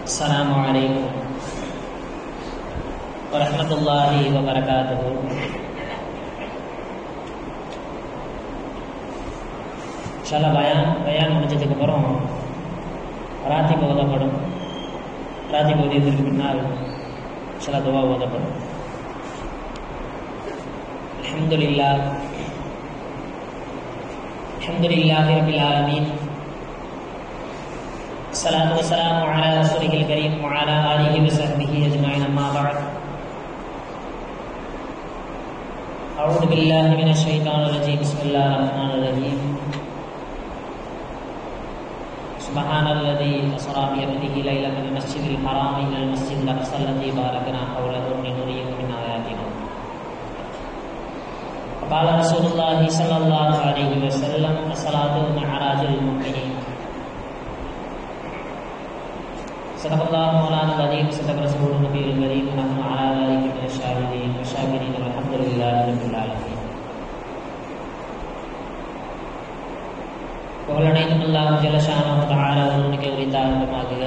السلام عليكم ورحمة الله وبركاته இன்ஷால்லா பயான் பயான் முடிஞ்சதுக்கு அப்புறம் ராத்திப் ஓதப்படும் ராத்திப் ஓதியதற்கு பின்னால் சில துவா ஓதப்படும் الحمد لله الحمد لله رب العالمين الصلاة والسلام على رسوله الكريم وعلى آله وصحبه أجمعين أما بعد أعوذ بالله من الشيطان الرجيم بسم الله الرحمن الرحيم سبحان الذي أسرى بعبده ليلا من المسجد الحرام إلى المسجد الأقصى الذي باركنا حوله لنريه من آياتنا قال رسول الله صلى الله عليه وسلم الصلاة معراج المؤمنين صدق الله مولانا العظيم صدق رسول النبي الكريم نحن على ذلك من الشاهدين والشاكرين والحمد لله رب العالمين புகழனைத்தும் அல்லாஹ் ஜலசானம் தாழ ஒருவனுக்கு உரித்தாகமாகுக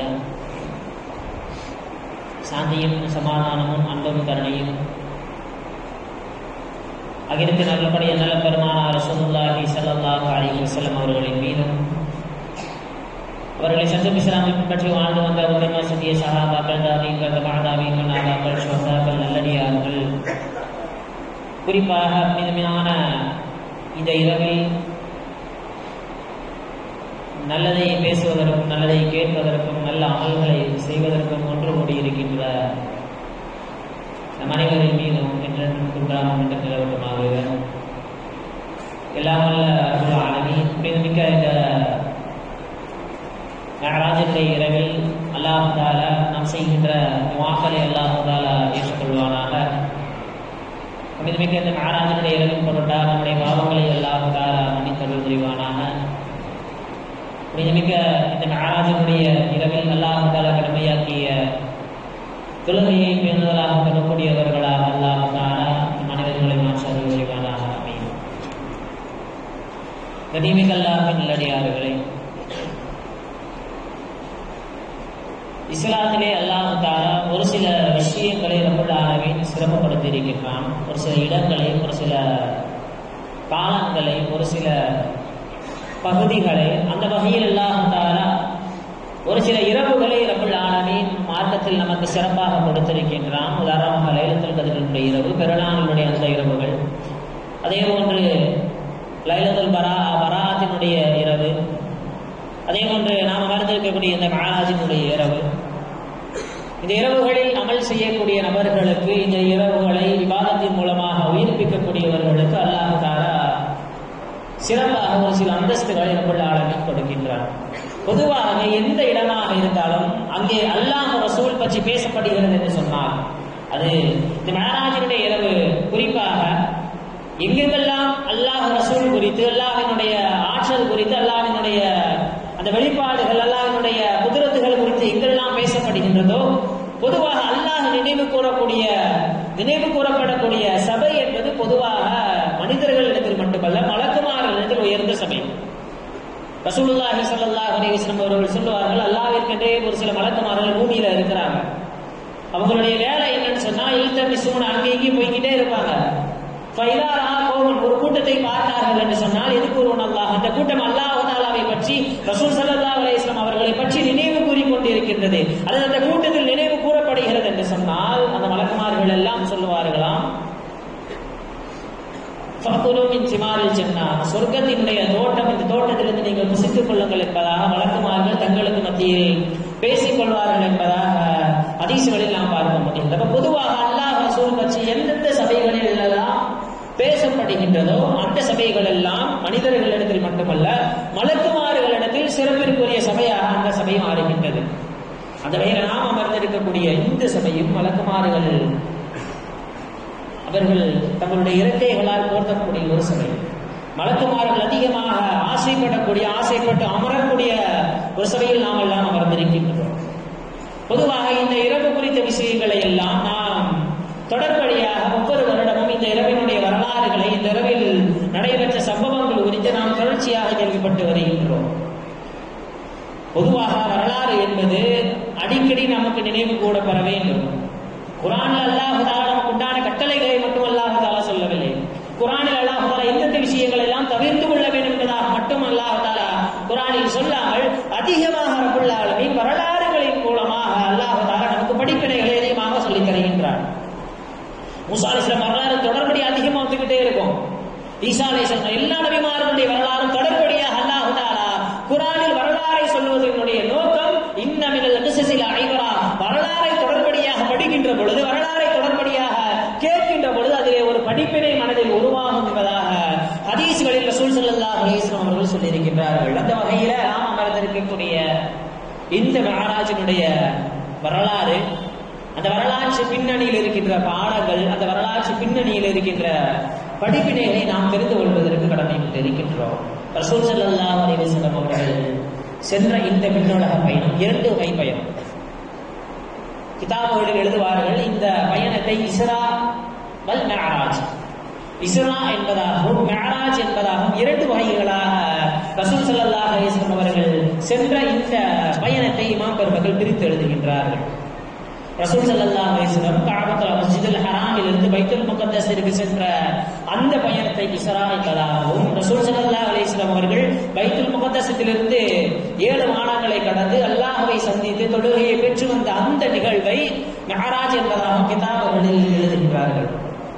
சாந்தியும் சமாதானமும் அன்பும் கருணையும் அகிலத்து நல்லபடிய நல்ல பெருமானார் ரசூலுல்லாஹி ஸல்லல்லாஹு அலைஹி வஸல்லம் அவர்களின் மீதும் அவர்களை சத்து இஸ்லாமை பின்பற்றி வாழ்ந்து வந்த உலக சத்திய சஹாபாக்கள் தாவீன்கள் தபாதாவீன்கள் நாதாக்கள் ஷோதாக்கள் நல்லடியார்கள் குறிப்பாக புனிதமான இந்த இரவில் நல்லதை பேசுவதற்கும் நல்லதை கேட்பதற்கும் நல்ல அமல்களை செய்வதற்கும் ஒன்று கூடியிருக்கின்ற நம் அனைவரின் மீதும் என்றென்றும் குன்றாமல் என்று நிலவட்டமாக எல்லாம் வல்ல அழகி புனிதமிக்க இந்த நடராஜனுடைய இரவில் அல்லாஹால நாம் செய்கின்ற வாக்களை அல்லாஹால ஏற்றுக்கொள்வானாக புனிதமிக்க இந்த நாராஜனுடைய இரவின் பொருட்டாக நம்முடைய பாவங்களை அல்லாஹால மன்னித்தருள் புரிவானாக புனிதமிக்க இந்த நாராஜனுடைய இரவில் அல்லாஹால கடமையாக்கிய தொழுகையை பேணுதலாக பெறக்கூடியவர்களாக அல்லாஹால மனிதர்களை மாற்ற புரிவானாக அமையும் கதீமிக் அல்லாஹின் நல்லடியார்களே இஸ்லாத்திலே அல்லாஹு தாலா ஒரு சில விஷயங்களை ரபுல் ஆலமின் சிரமப்படுத்தி இருக்கின்றான் ஒரு சில இடங்களை ஒரு சில காலங்களை ஒரு சில பகுதிகளை அந்த வகையில் அல்லாஹு தாலா ஒரு சில இரவுகளை ரபுல் ஆலமின் மார்க்கத்தில் நமக்கு சிறப்பாக கொடுத்திருக்கின்றான் உதாரணமாக லைலத்துல் கதிரனுடைய இரவு பெருநாளுடைய அந்த இரவுகள் அதே போன்று லைலத்துல் பரா பராத்தினுடைய இரவு அதே போன்று நாம் அமர்ந்திருக்கக்கூடிய இந்த மகாராஜினுடைய இரவு இந்த இரவுகளில் அமல் செய்யக்கூடிய நபர்களுக்கு இந்த இரவுகளை விவாதத்தின் மூலமாக உயிர்ப்பிக்கக்கூடியவர்களுக்கு அல்லாஹ் தாரா சிறப்பாக ஒரு சில அந்தஸ்துகளை நம்முள்ள ஆளுநர் கொடுக்கின்றார் பொதுவாக எந்த இடமாக இருந்தாலும் அங்கே அல்லாஹ் ரசூல் பற்றி பேசப்படுகிறது என்று சொன்னால் அது இந்த மகாராஜனுடைய இரவு குறிப்பாக எங்கெங்கெல்லாம் அல்லாஹ் ரசூல் குறித்து அல்லாஹினுடைய ஆற்றல் குறித்து அல்லாஹினுடைய அந்த வெளிப்பாடுகள் அல்லாஹினுடைய குதிரத்துகள் குறித்து எங்கெல்லாம் பேசப்படுகின்றதோ பொதுவாக அல்லாஹ் நினைவு கூறக்கூடிய நினைவு கூறப்படக்கூடிய சபை என்பது பொதுவாக மனிதர்களிடத்தில் மட்டுமல்ல மலக்குமார்களிடத்தில் உயர்ந்த சபை ரசூலுல்லாஹி ஸல்லல்லாஹு அலைஹி வஸல்லம் அவர்கள் சொல்லுவார்கள் அல்லாஹ்விற்கென்றே ஒரு சில மலக்குமார்கள் பூமியில இருக்கிறாங்க அவங்களுடைய வேலை என்னன்னு சொன்னா இழுத்தமி சூன அங்கே இங்கேயும் போய்கிட்டே இருப்பாங்க ஃபைலாரா கோவன் ஒரு கூட்டத்தை பார்த்தார்கள் என்று சொன்னால் எது கூறுவன் அல்லாஹ் அந்த கூட்டம் அல்லாஹ் தாலாவை பற்றி ரசூல் சல்லா அலிஸ்லாம் அவர்களை பற்றி நினைவு கூறிக்கொண்டிருக்கின்றது அல்லது அந்த கூட்டத்தில் நினைவு கூறப்படுகிறது என்று சொன்னால் அந்த வழக்குமார்கள் எல்லாம் சொல்லுவார்களாம் சிமாரில் சென்னா சொர்க்கத்தினுடைய தோட்டம் இந்த தோட்டத்திலிருந்து நீங்கள் புசித்துக் கொள்ளுங்கள் என்பதாக வழக்குமார்கள் தங்களுக்கு மத்தியில் பேசிக் கொள்வார்கள் என்பதாக அதிசயங்களில் நாம் பார்க்க முடியும் அப்ப பொதுவாக அல்லாஹ் ரசூல் பற்றி எந்தெந்த சபைகளில் எல்லாம் பேசப்படுகின்றதோ அந்த சபைகள் எல்லாம் மனிதர்களிடத்தில் மட்டுமல்ல மலக்குமாறுகளிடத்தில் சிறப்பிற்குரிய சபையாக அந்த சபை மாறுகின்றது அந்த வகையில் நாம் அமர்ந்திருக்கக்கூடிய இந்த சபையும் மலக்குமாறுகள் அவர்கள் தங்களுடைய இறக்கைகளால் போர்த்தக்கூடிய ஒரு சபை மலக்குமார்கள் அதிகமாக ஆசைப்படக்கூடிய ஆசைப்பட்டு அமரக்கூடிய ஒரு சபையில் நாம் எல்லாம் அமர்ந்திருக்கின்றோம் பொதுவாக இந்த இரவு குறித்த விஷயங்களை எல்லாம் நாம் தொடர்படியாக ஒவ்வொரு வருடமும் இந்த இரவினுடைய வரலாறுகளை இந்த இரவில் நடைபெற்ற சம்பவங்கள் குறித்து நாம் தொடர்ச்சியாக கேள்விப்பட்டு வருகின்றோம் பொதுவாக வரலாறு என்பது அடிக்கடி நமக்கு நினைவு கூடப்பெற வேண்டும் குரானில் அல்லாஹால நமக்கு உண்டான கட்டளைகளை மட்டும் அல்லாஹால சொல்லவில்லை குரானில் அல்லாஹால எந்தெந்த விஷயங்கள் எல்லாம் தவிர்த்து கொள்ள வேண்டும் என்பதாக மட்டும் அல்லாஹால குரானில் சொல்லாமல் அதிகமாக ரபுல் ஆலமீன் வரலாறுகளின் மூலமாக அல்லாஹால நமக்கு படிப்பினைகளை அதிகமாக சொல்லித் தருகின்றார் மூசா அலிஸ்லாம் வரலாறு தொடர்படி அதிகமா வந்துகிட்டே இருக்கும் ஈசா அலிஸ்லாம் எல்லா நபிமார்களுடைய வரலாறும் தொடர்படியாக அல்லாஹு தாலா குரானில் வரலாறை சொல்வதனுடைய நோக்கம் இன்னமில் கிசசில் ஐவரா வரலாறை தொடர்படியாக படிக்கின்ற பொழுது வரலாறை தொடர்படியாக கேட்கின்ற பொழுது அதிலே ஒரு படிப்பினை மனதில் உருவாகும் என்பதாக ஹதீஸ்களில் ரசூல் ஸல்லல்லாஹு அலைஹி வஸல்லம் அவர்கள் சொல்லியிருக்கின்றார்கள் அந்த வகையில நாம் அமர்ந்திருக்கக்கூடிய இந்த மகாராஜனுடைய வரலாறு அந்த வரலாற்று பின்னணியில் இருக்கின்ற பாடங்கள் அந்த வரலாற்று பின்னணியில் இருக்கின்ற படிப்பினைகளை நாம் தெரிந்து கொள்வதற்கு கடமைப்பட்டு இருக்கின்றோம் ரசூல் ஸல்லல்லாஹு அலைஹி வஸல்லம் அவர்கள் சென்ற இந்த விண்ணுலக பயணம் இரண்டு வகை பயணம் கிதாபுகளில் எழுதுவார்கள் இந்த பயணத்தை இஸ்ரா வல் மெஹராஜ் இஸ்ரா என்பதாகவும் மெஹராஜ் என்பதாகவும் இரண்டு வகைகளாக ரசூல் ஸல்லல்லாஹு அலைஹி வஸல்லம் அவர்கள் சென்ற இந்த பயணத்தை இமாம் பெருமக்கள் பிரித்து எழுதுகின்றார்கள் ரசூல் ஸல்லல்லாஹு அலைஹி வஸல்லம் கஅபத்துல் மஸ்ஜிதுல் ஹராமில் இருந்து பைத்துல் முகத்தஸிற்கு சென்ற அந்த பயணத்தை இஸ்ரா என்பதாகவும் ரசூல் ஸல்லல்லாஹு அலைஹி வஸல்லம் அவர்கள் பைத்துல் முகத்தஸிலிருந்து ஏழு மாடங்களை கடந்து அல்லாஹ்வை சந்தித்து தொழுகையை பெற்று வந்த அந்த நிகழ்வை மெஹராஜ் என்பதாகவும் கிதாபுகளில் எழுதுகின்றார்கள்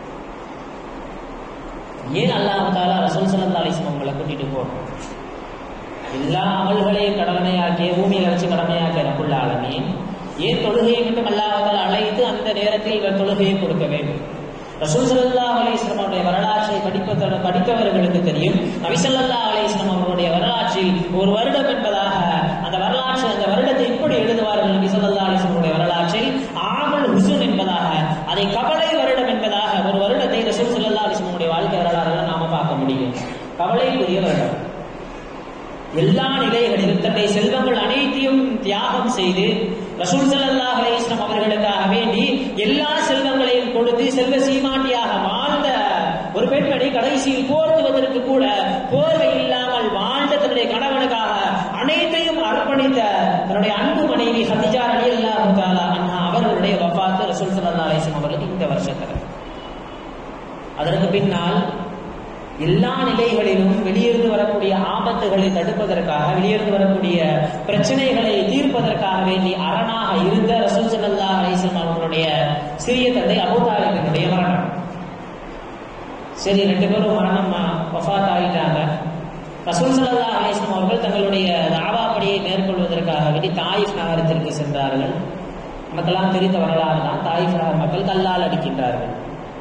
ஏன் அல்லாஹ் தாலா ரசூல் ஸல்லல்லாஹு அலைஹி வஸல்லம் அவங்களை கூட்டிட்டு போகணும் எல்லா அமல்களையும் கடமையாக்கிய பூமியில வச்சு கடமையாக்கிய ரப்புல் ஆலமீன் ஏன் தொழுகையை மட்டும் அல்லாஹால அழைத்து அந்த நேரத்தில் இவர் தொழுகையை கொடுக்க வேண்டும் ரசூல் ஸல்லல்லாஹு அலைஹி வஸல்லம் அவருடைய வரலாற்றை படிப்பதோட படித்தவர்களுக்கு தெரியும் நபி ஸல்லல்லாஹு அலைஹி வஸல்லம் அவருடைய வரலாற்றில் ஒரு வருடம் என்பதாக அந்த வரலாற்று அந்த வருடத்தை இப்படி எழுதுவார்கள் நபி ஸல்லல்லாஹு அலைஹி வஸல்லம் அவருடைய வரலாற்றில் ஆமல் ஹுசுன் என்பதாக அதை கவலை வருடம் என்பதாக ஒரு வருடத்தை ரசூல் ஸல்லல்லாஹு அலைஹி வஸல்லம் அவருடைய வாழ்க்கை வரலாறுகளை நாம பார்க்க முடியும் கவலைக்குரிய வருடம் எல்லா நிலைகளிலும் தன்னுடைய செல்வங்கள் அனைத்தையும் தியாகம் செய்து ரசூல் ஸல்லல்லாஹு அலைஹி வஸல்லம் அவர்களுக்காக வேண்டி எல்லா செல்வங்களையும் கொடுத்து செல்வ சீமாட்டியாக வாழ்ந்த ஒரு பெண்மணி கடைசியில் போர்த்துவதற்கு கூட போர்வை இல்லாமல் வாழ்ந்த தன்னுடைய கணவனுக்காக அனைத்தையும் அர்ப்பணித்த தன்னுடைய அன்பு மனைவி ஹதிஜா ரலியல்லாஹு தஆலா அன்ஹா அவர்களுடைய வஃபாத் ரசூல் ஸல்லல்லாஹு அலைஹி வஸல்லம் அவர்களுக்கு இந்த வருஷத்துல அதற்கு பின்னால் எல்லா நிலைகளிலும் வெளியிருந்து வரக்கூடிய ஆபத்துகளை தடுப்பதற்காக வெளியிருந்து வரக்கூடிய பிரச்சனைகளை தீர்ப்பதற்காக வேண்டி அரணாக இருந்த ரசூல் ஸல்லல்லாஹு அலைஹி வஸல்லம் அவர்களுடைய சிறிய தந்தை அபூ தாலிபினுடைய மரணம் சரி ரெண்டு பேரும் மரணம் வஃபாத் ஆகிட்டாங்க ரசூல் ஸல்லல்லாஹு அலைஹி வஸல்லம் அவர்கள் தங்களுடைய தாவா பணியை மேற்கொள்வதற்காக வேண்டி தாயிஃப் நகரத்திற்கு சென்றார்கள் நமக்கெல்லாம் தெரிந்த வரலாறு தான் தாயிஃப் நகர் மக்கள் கல்லால் அடிக்கின்றார்கள்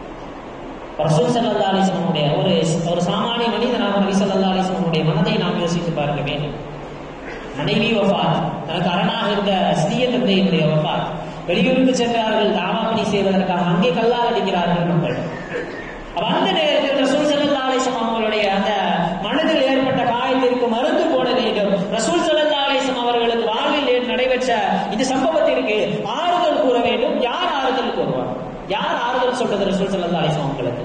ரசூல் சல்லா அலிஸ்லமுடைய ஒரு ஒரு சாமானிய மனிதனாக நபி சல்லா அலிஸ்லமுடைய மனதை நாம் யோசித்து பார்க்க வேண்டும் மனைவி வஃபாத் தனக்கு அரணாக இருந்த சிறிய தந்தையினுடைய வஃபாத் வெளியூருக்கு சென்றார்கள் தாவா பணி செய்வதற்காக அங்கே கல்லால் அடிக்கிறார்கள் மக்கள் அப்ப அந்த நேரத்தில் ரசூல் சல்லா அலிஸ்லாம் அவர்களுடைய அந்த மனதில் ஏற்பட்ட காயத்திற்கு மருந்து போட வேண்டும் ரசூல் சல்லா அலிஸ்லாம் அவர்களுக்கு வாழ்வில் நடைபெற்ற இந்த சம்பவத்திற்கு ஆறுதல் கூற வேண்டும் யார் ஆறுதல் கூறுவார் யார் ஆறுதல் சொல்றது ரசூல் சல்லா அலிஸ்லாம் அவங்களுக்கு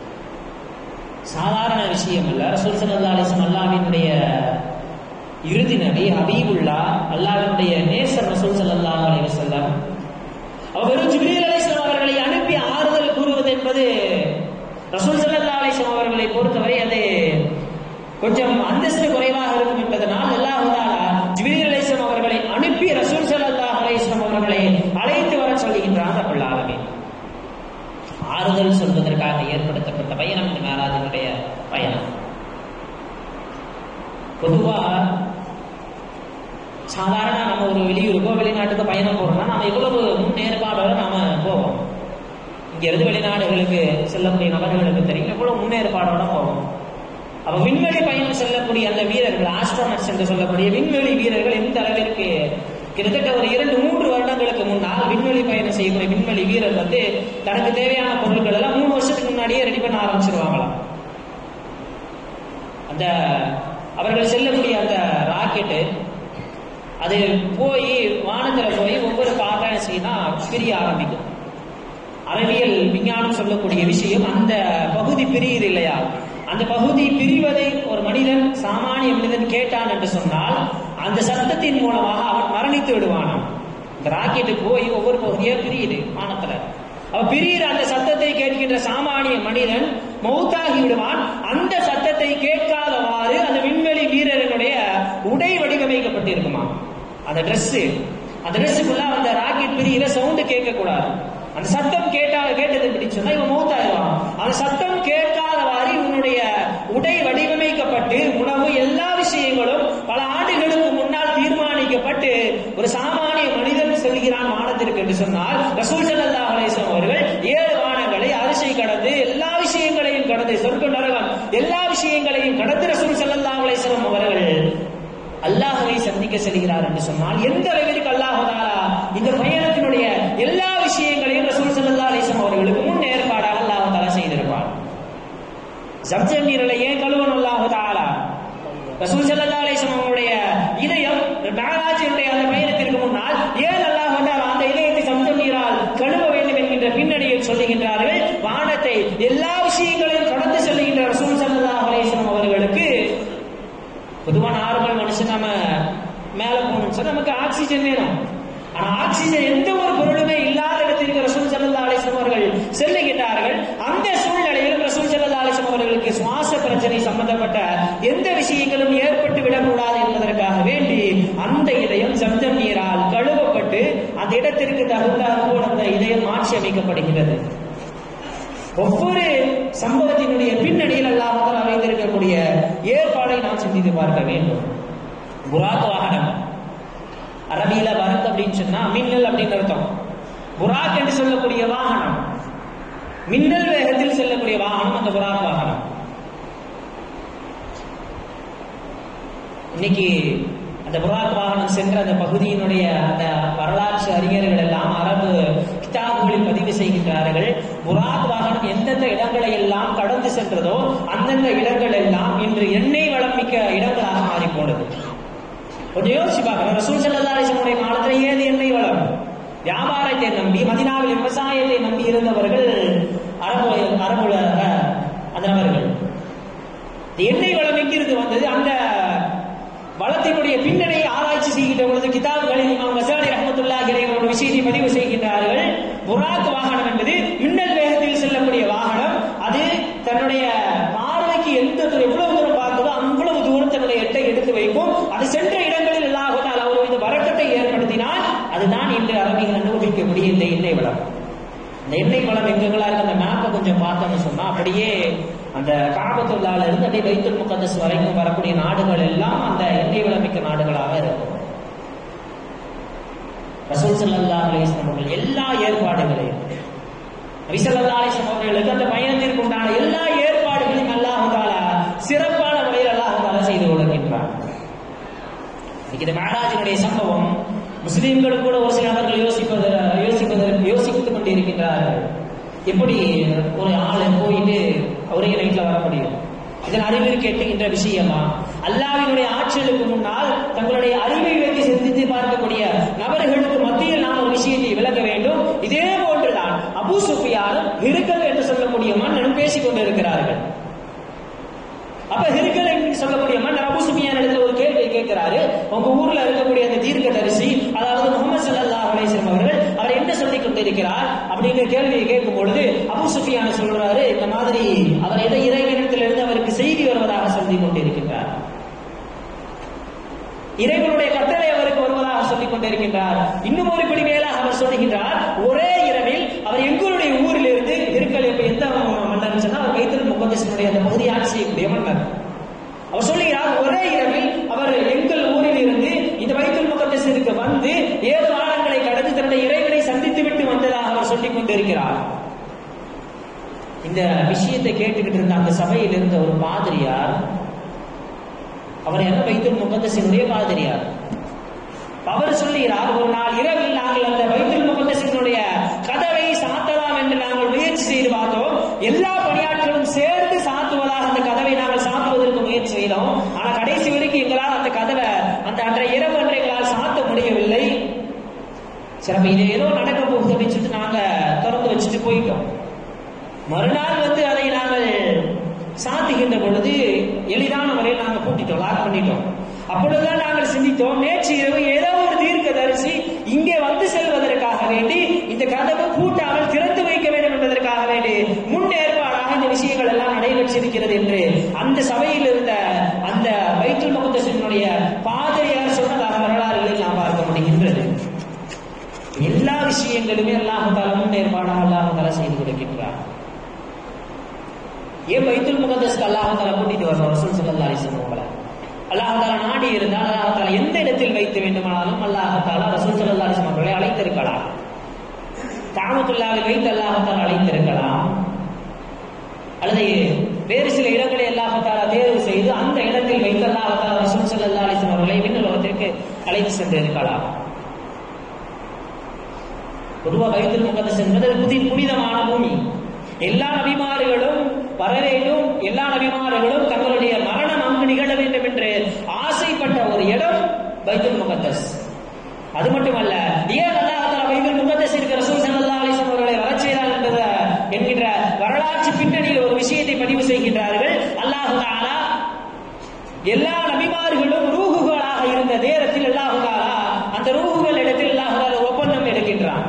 சாதாரண விஷயம் அல்ல ரசூல் சல்லா அலிஸ்லாம் அல்லாவினுடைய இறுதி நபி ஹபீபுல்லா அல்லாவினுடைய நேசர் ரசூல் சல்லா அலி வசல்லாம் அவர் வெறும் ஜிப்ரீல் அலிஸ்லாம் அவர்களை அனுப்பி ஆறுதல் கூறுவது என்பது ரசூல் சல்லா அலிஸ்லாம் அவர்களை பொறுத்தவரை அது கொஞ்சம் அந்தஸ்து குறைவாக இருக்கும் என்பதனால் அல்லாஹாலா ஜிப்ரீல் அலிஸ்லாம் அவர்களை அனுப்பி ரசூல் சல்லா அலிஸ்லாம் அவர்களை அழைத்து வர சொல்லுகின்றான் அப்புள்ளாகவே ஆறுதல் சொல்வதற்காக ஏற்படுத்தப்பட்ட பயணம் இந்த மேலாஜனுடைய பயணம் பொதுவா சாதாரண நம்ம ஒரு வெளியூருக்கோ வெளிநாட்டுக்கோ பயணம் போறோம்னா நம்ம எவ்வளவு முன்னேற்பாடோட நாம போவோம் இங்க இருந்து வெளிநாடுகளுக்கு செல்லக்கூடிய நபர்களுக்கு தெரியும் எவ்வளவு முன்னேற்பாடோட போவோம் அப்ப விண்வெளி பயணம் செல்லக்கூடிய அந்த வீரர்கள் ஆஸ்ட்ரோனட்ஸ் என்று சொல்லக்கூடிய விண்வெளி வீரர்கள் எந்த அளவிற்கு கிட்டத்தட்ட ஒரு இரண்டு மூன்று வருடங்களுக்கு முன்னால் விண்வெளி பயணம் செய்யக்கூடிய விண்வெளி வீரர் வந்து தனக்கு தேவையான பொருட்கள் எல்லாம் மூணு வருஷத்துக்கு முன்னாடியே ரெடி பண்ண ஆரம்பிச்சிருவாங்களாம் அந்த அவர்கள் செல்லக்கூடிய அந்த ராக்கெட்டு அது போய் வானத்துல போய் ஒவ்வொரு பாட்டா செய்தா பிரிய ஆரம்பிக்கும் அறிவியல் விஞ்ஞானம் சொல்லக்கூடிய விஷயம் அந்த பகுதி பிரியுது இல்லையா அந்த பகுதி பிரிவதை ஒரு மனிதன் சாமானிய மனிதன் கேட்டான் என்று சொன்னால் அந்த சத்தத்தின் மூலமாக அவன் மரணித்து விடுவானாம் இந்த ராக்கெட்டு போய் ஒவ்வொரு பகுதியா பிரியுது வானத்துல அவ பிரியிற அந்த சத்தத்தை கேட்கின்ற சாமானிய மனிதன் மௌத்தாகி விடுவான் அந்த சத்தத்தை கேட்காதவாறு அந்த விண்வெளி வீரரனுடைய உடை வடிவமைக்கப்பட்டிருக்குமா அந்த Dress அந்த ட்ரெஸ்ஸுக்குள்ள அந்த ராக்கெட் பிரியிற சவுண்டு கேட்க கூடாது அந்த சத்தம் கேட்டா கேட்டது பிடிச்சுன்னா இவன் மௌத்தாயிருவான் அந்த சத்தம் கேட்காதவாறு இவனுடைய உடை வடிவமைக்கப்பட்டு உணவு எல்லா விஷயங்களும் பல ஆண்டுகளுக்கு முன்னால் தீர்மானிக்கப்பட்டு ஒரு சாமானிய மனிதன் செல்கிறான் வானத்திற்கு என்று சொன்னால் ரசூல் ஸல்லல்லாஹு அலைஹி வஸல்லம் அவர்கள் ஏழு வானங்களை அரிசை கடந்து எல்லா விஷயங்களையும் கடந்து சொர்க்க நரகம் எல்லா விஷயங்களையும் கடந்து ரசூல் ஸல்லல்லாஹு அலைஹி வஸல்லம் அவர்கள் அல்லாஹ்வை சந்திக்க செல்கிறார் என்று சொன்னால் எந்த அளவிற்கு அல்லாஹ் தஆலா இந்த பயணத்தினுடைய எல்லா விஷயங்களையும் ரசூல் ஸல்லல்லாஹு அலைஹி வஸல்லம் அவர்களுக்கு முன் ஏற்பாடாக அல்லாஹ் தஆலா செய்திருப்பார் ஜம்ஜம் நீரில் ஏன் கழுவணும் அல்லாஹ் தஆலா ரசூல் ஸல்லல்லாஹு அலைஹி வஸல்லம் அவருடைய இதயம் மேராஜினுடைய அந்த பயணத்திற்கு முன்னால் ஏன் அல்லாஹ் தஆலா அந்த இதயத்தை ஜம்ஜம் நீரால் கழுவ வேண்டும் என்கின்ற பின்னணியில் சொல்லுகின்றார்கள் வானத்தை எல்லா விஷயங்களையும் கடந்து செல்லுகின்ற ரசூல் ஸல்லல்லாஹு அலைஹி வஸல்லம் அவர்களுக்கு பொதுவா நார்மல் மனுஷன் நம்ம மேல போகணும்னு சொன்னா நமக்கு ஆக்சிஜன் வேணும் ஆனா ஆக்சிஜன் எந்த ஒரு பொருளுமே இல்லாத இடத்திற்கு ரசூல் ஸல்லல்லாஹு அலைஹி வஸல்லம் அவர்கள் செல்லுகின்றார்கள் அந்த சூழ்நிலையில் ரசூல் ஸல்லல்லாஹு அலைஹி வஸல்லம் அவர்களுக்கு சுவாச பிரச்சனை சம்பந்தப்பட்ட எந்த விஷயங்களும் ஏற்பட்டு விடக்கூடாது என்பதற்காக வேண்டி அந்த இதயம் சப்தம் நீரால் கழுவப்பட்டு அந்த இடத்திற்கு தகுந்தாற் போல் அந்த இதயம் மாற்றி அமைக்கப்படுகிறது ஒவ்வொரு சம்பவத்தினுடைய பின்னணியில் அல்லாஹ் தஆலா வைத்திருக்கக்கூடிய ஏற்பாடை நாம் சிந்தித்து பார்க்க வேண்டும் புராக் வாகனம் அரபியில பரத் அப்படின்னு சொன்னா மின்னல் அப்படின்னு அர்த்தம் புராக் என்று சொல்லக்கூடிய வாகனம் மின்னல் வேகத்தில் செல்லக்கூடிய வாகனம் அந்த புராக் வாகனம் இன்னைக்கு அந்த புராக் வாகனம் சென்ற அந்த பகுதியினுடைய அந்த வரலாற்று அறிஞர்கள் எல்லாம் அரபு கிதாபுகளில் பதிவு செய்கின்றார்கள் புராக் வாகனம் எந்தெந்த இடங்களை எல்லாம் கடந்து சென்றதோ அந்தந்த இடங்கள் எல்லாம் இன்று எண்ணெய் வளம் மிக்க இடங்களாக மாறி போனது கொஞ்சம் யோசிச்சு பார்க்கணும் ரசூல் ஸல்லல்லாஹு அலைஹி வஸல்லம் காலத்துல ஏது எண்ணெய் வளம் வியாபாரத்தை நம்பி மதினாவில் விவசாயத்தை நம்பி இருந்தவர்கள் அரபு அரபுல அந்த நபர்கள் இந்த எண்ணெய் வளம் எங்கிருந்து வந்தது அந்த வளத்தினுடைய பின்னணியை ஆராய்ச்சி செய்கின்ற பொழுது கிதாபுகளில் இமாம் கசாலி ரஹ்மத்துல்லாஹி அலைஹி ஒரு விஷயத்தை பதிவு செய்கின்றார்கள் புராக் வாகனம் என்பது மின்னல் வேகத்தில் செல்லக்கூடிய வாகனம் அது தன்னுடைய பார்வைக்கு எந்த தூரம் எவ்வளவு தூரம் பார்க்குதோ அவ்வளவு தூரம் தன்னுடைய எட்டை எடுத்து வைக்கும் அது சென்ற இடங்களில் அல்லாஹ் தஆலா ஒரு வித வரக்கத்தை ஏற்படுத்தினால் அதுதான் இன்று அரபிகள் அனுபவிக்கக்கூடிய இந்த எண்ணெய் வளம் இந்த எண்ணெய் வளம் எங்கெங்கெல்லாம் இருக்கு அந்த மேப்பை கொஞ்சம் பார்த்தோம்னு சொன்னா அப்படியே அந்த காபத்துள்ளால இருந்து அப்படியே வைத்துல் முகத்தஸ் வரைக்கும் வரக்கூடிய நாடுகள் எல்லாம் அந்த எண்ணெய் வளமிக்க நாடுகளாக இருக்கும் ரசூல் ஸல்லல்லாஹு அலைஹி வஸல்லம் அவர்கள் எல்லா ஏற்பாடுகளையும் நபி ஸல்லல்லாஹு அலைஹி வஸல்லம் அவர்களுக்கு அந்த பயணத்திற்கு உண்டான எல்லா ஏற்பாடுகளையும் அல்லாஹ் தஆலா சிறப்பான முறையில் அல்லாஹ் தஆலா செய்து கொடுக்கின்றான் இன்னைக்கு இந்த மேராஜினுடைய சம்பவம் முஸ்லிம்கள் கூட ஒரு சில நபர்கள் யோசிப்பது யோசிப்பதற்கு யோசித்துக் கொண்டிருக்கின்றார்கள் எப்படி ஒரு ஆள் போயிட்டு ஒரே நைட்ல வர முடியும் இதன் அறிவில் கேட்டுகின்ற விஷயமா அல்லாவினுடைய ஆட்சிகளுக்கு முன்னால் தங்களுடைய அறிவை வைத்து சிந்தித்து பார்க்கக்கூடிய நபர்களுக்கு மத்தியில் நாம் ஒரு விஷயத்தை விளக்க வேண்டும் இதே போன்றுதான் அபு சுஃபியானும் ஹிருக்கல் என்று சொல்லக்கூடிய மன்னனும் பேசிக் கொண்டிருக்கிறார்கள் அப்ப ஹிருக்கல் என்று சொல்லக்கூடிய மன்னர் அபு சுஃபியான் இடத்துல ஒரு கேள்வியை கேட்கிறாரு உங்க ஊர்ல இருக்கக்கூடிய அந்த தீர்க்க தரிசி அதாவது முகமது ஸல்லல்லாஹு அலைஹி வஸல்லம் அவர்கள் அவர் என்ன சொல்லிக் கொண்டிருக்கிறார் அப்படிங்கிற கேள்வியை கேட்கும் பொழுது அபு சுஃபியான் சொல்றாரு இந்த மாதிரி அவர் எதை இறைவனிடத்திலிருந்து அவருக்கு செய்தி வருவதாக சொல்லிக் கொண்டிருக்கின்றார் இறைவனுடைய கட்டளை அவருக்கு வருவதாக சொல்லிக் கொண்டிருக்கின்றார் இன்னும் ஒரு படி மேலாக அவர் சொல்லுகின்றார் ஒரே இரவில் அவர் எங்களுடைய ஊரில் இருந்து இருக்கல் இப்ப எந்த மன்னர் சொன்னா அவர் வைத்தல் முகதேசனுடைய அந்த பகுதி ஆட்சி செய்யக்கூடிய மன்னர் அவர் சொல்லுகிறார் ஒரே இரவில் அவர் எங்கள் ஊரில் இருந்து இந்த வைத்தல் முகதேசத்திற்கு வந்து ஏழு ஆழங்களை கடந்து தன்னுடைய இறைவனை சந்தித்து விட்டு வந்ததாக அவர் சொல்லிக் கொண்டிருக்கிறார் இந்த விஷயத்தை கேட்டுக்கிட்டு இருந்த அந்த சபையில் இருந்த ஒரு பாதிரியார் அவர் என்ன வைத்துல் முகத்தசினுடைய பாதிரியார் அவர் சொல்லுகிறார் ஒரு நாள் இரவில் நாங்கள் அந்த வைத்துல் முகத்தசினுடைய கதவை சாத்தலாம் என்று நாங்கள் முயற்சி செய்து பார்த்தோம் எல்லா பணியாட்களும் சேர்ந்து சாத்துவதாக அந்த கதவை நாங்கள் சாத்துவதற்கு முயற்சி செய்தோம் ஆனா கடைசி வரைக்கும் எங்களால் அந்த கதவை அந்த அன்றைய இரவு அன்றை எங்களால் சாத்த முடியவில்லை சரி அப்ப இது ஏதோ நடக்க போகுது அப்படின்னு சொல்லிட்டு நாங்க திறந்து வச்சுட்டு போயிட்டோம் மறுநாள் வந்து அதை நாங்கள் சாத்துகின்ற பொழுது எளிதான முறையில் நாங்கள் பூட்டிட்டோம் லாக் பண்ணிட்டோம் அப்பொழுதுதான் நாங்கள் சிந்தித்தோம் நேற்று இரவு ஏதோ ஒரு தீர்க்க தரிசி இங்கே வந்து செல்வதற்காக வேண்டி இந்த கதவு பூட்டாமல் திறந்து வைக்க வேண்டும் என்பதற்காக வேண்டி முன்னேற்பாடாக இந்த விஷயங்கள் எல்லாம் நடைபெற்றிருக்கிறது என்று அந்த சபையில் இருந்த அந்த பைத்துல் முகத்தசினுடைய பாதிரியார் சொன்னதாக வரலாறுகளில் நாம் பார்க்க முடிகின்றது எல்லா விஷயங்களுமே அல்லாஹால முன்னேற்பாடாக அல்லாஹால செய்து கொடுக்கின்றார் ஏன் பைத்துல் முகத்தஸ்க்கு அல்லாஹால கூட்டிட்டு வரணும் ரசூல் சல்லா அலிஸ்லாம் உங்களை அல்லாஹால நாடி இருந்தால் அல்லாஹால எந்த இடத்தில் வைத்து வேண்டுமானாலும் அல்லாஹால ரசூல் சல்லா அலிஸ்லாம் அவர்களை அழைத்திருக்கலாம் தாமத்துல்லாவில் வைத்து அல்லாஹால அழைத்திருக்கலாம் அல்லது வேறு சில இடங்களை அல்லாஹால தேர்வு செய்து அந்த இடத்தில் வைத்து அல்லாஹால ரசூல் சல்லா அலிஸ்லாம் அவர்களை விண்ணுலகத்திற்கு அழைத்து சென்றிருக்கலாம் பொதுவா பைத்துல் முகத்தஸ் என்பது புதி புனிதமான பூமி எல்லா நபிமார்களும் வர வேண்டும் எல்லா நபிமார்களும் தங்களுடைய மரணம் அங்கு நிகழ வேண்டும் என்று ஆசைப்பட்ட ஒரு இடம் பைத்துல் முகத்தஸ் அது மட்டுமல்ல ஏன் அல்லாஹ் பைத்துல் முகத்தஸ் இருக்கிற ரசூல் ஸல்லல்லாஹு அலைஹி வஸல்லம் அவர்களை வரச் செய்தார் என்பத என்கின்ற வரலாற்று பின்னணியில் ஒரு விஷயத்தை பதிவு செய்கின்றார்கள் அல்லாஹ் தஆலா எல்லா நபிமார்களும் ரூஹுகளாக இருந்த நேரத்தில் அல்லாஹ் தஆலா அந்த ரூஹுகள் இடத்தில் அல்லாஹ் தஆலா ஒப்பந்தம் எடுக்கின்றான்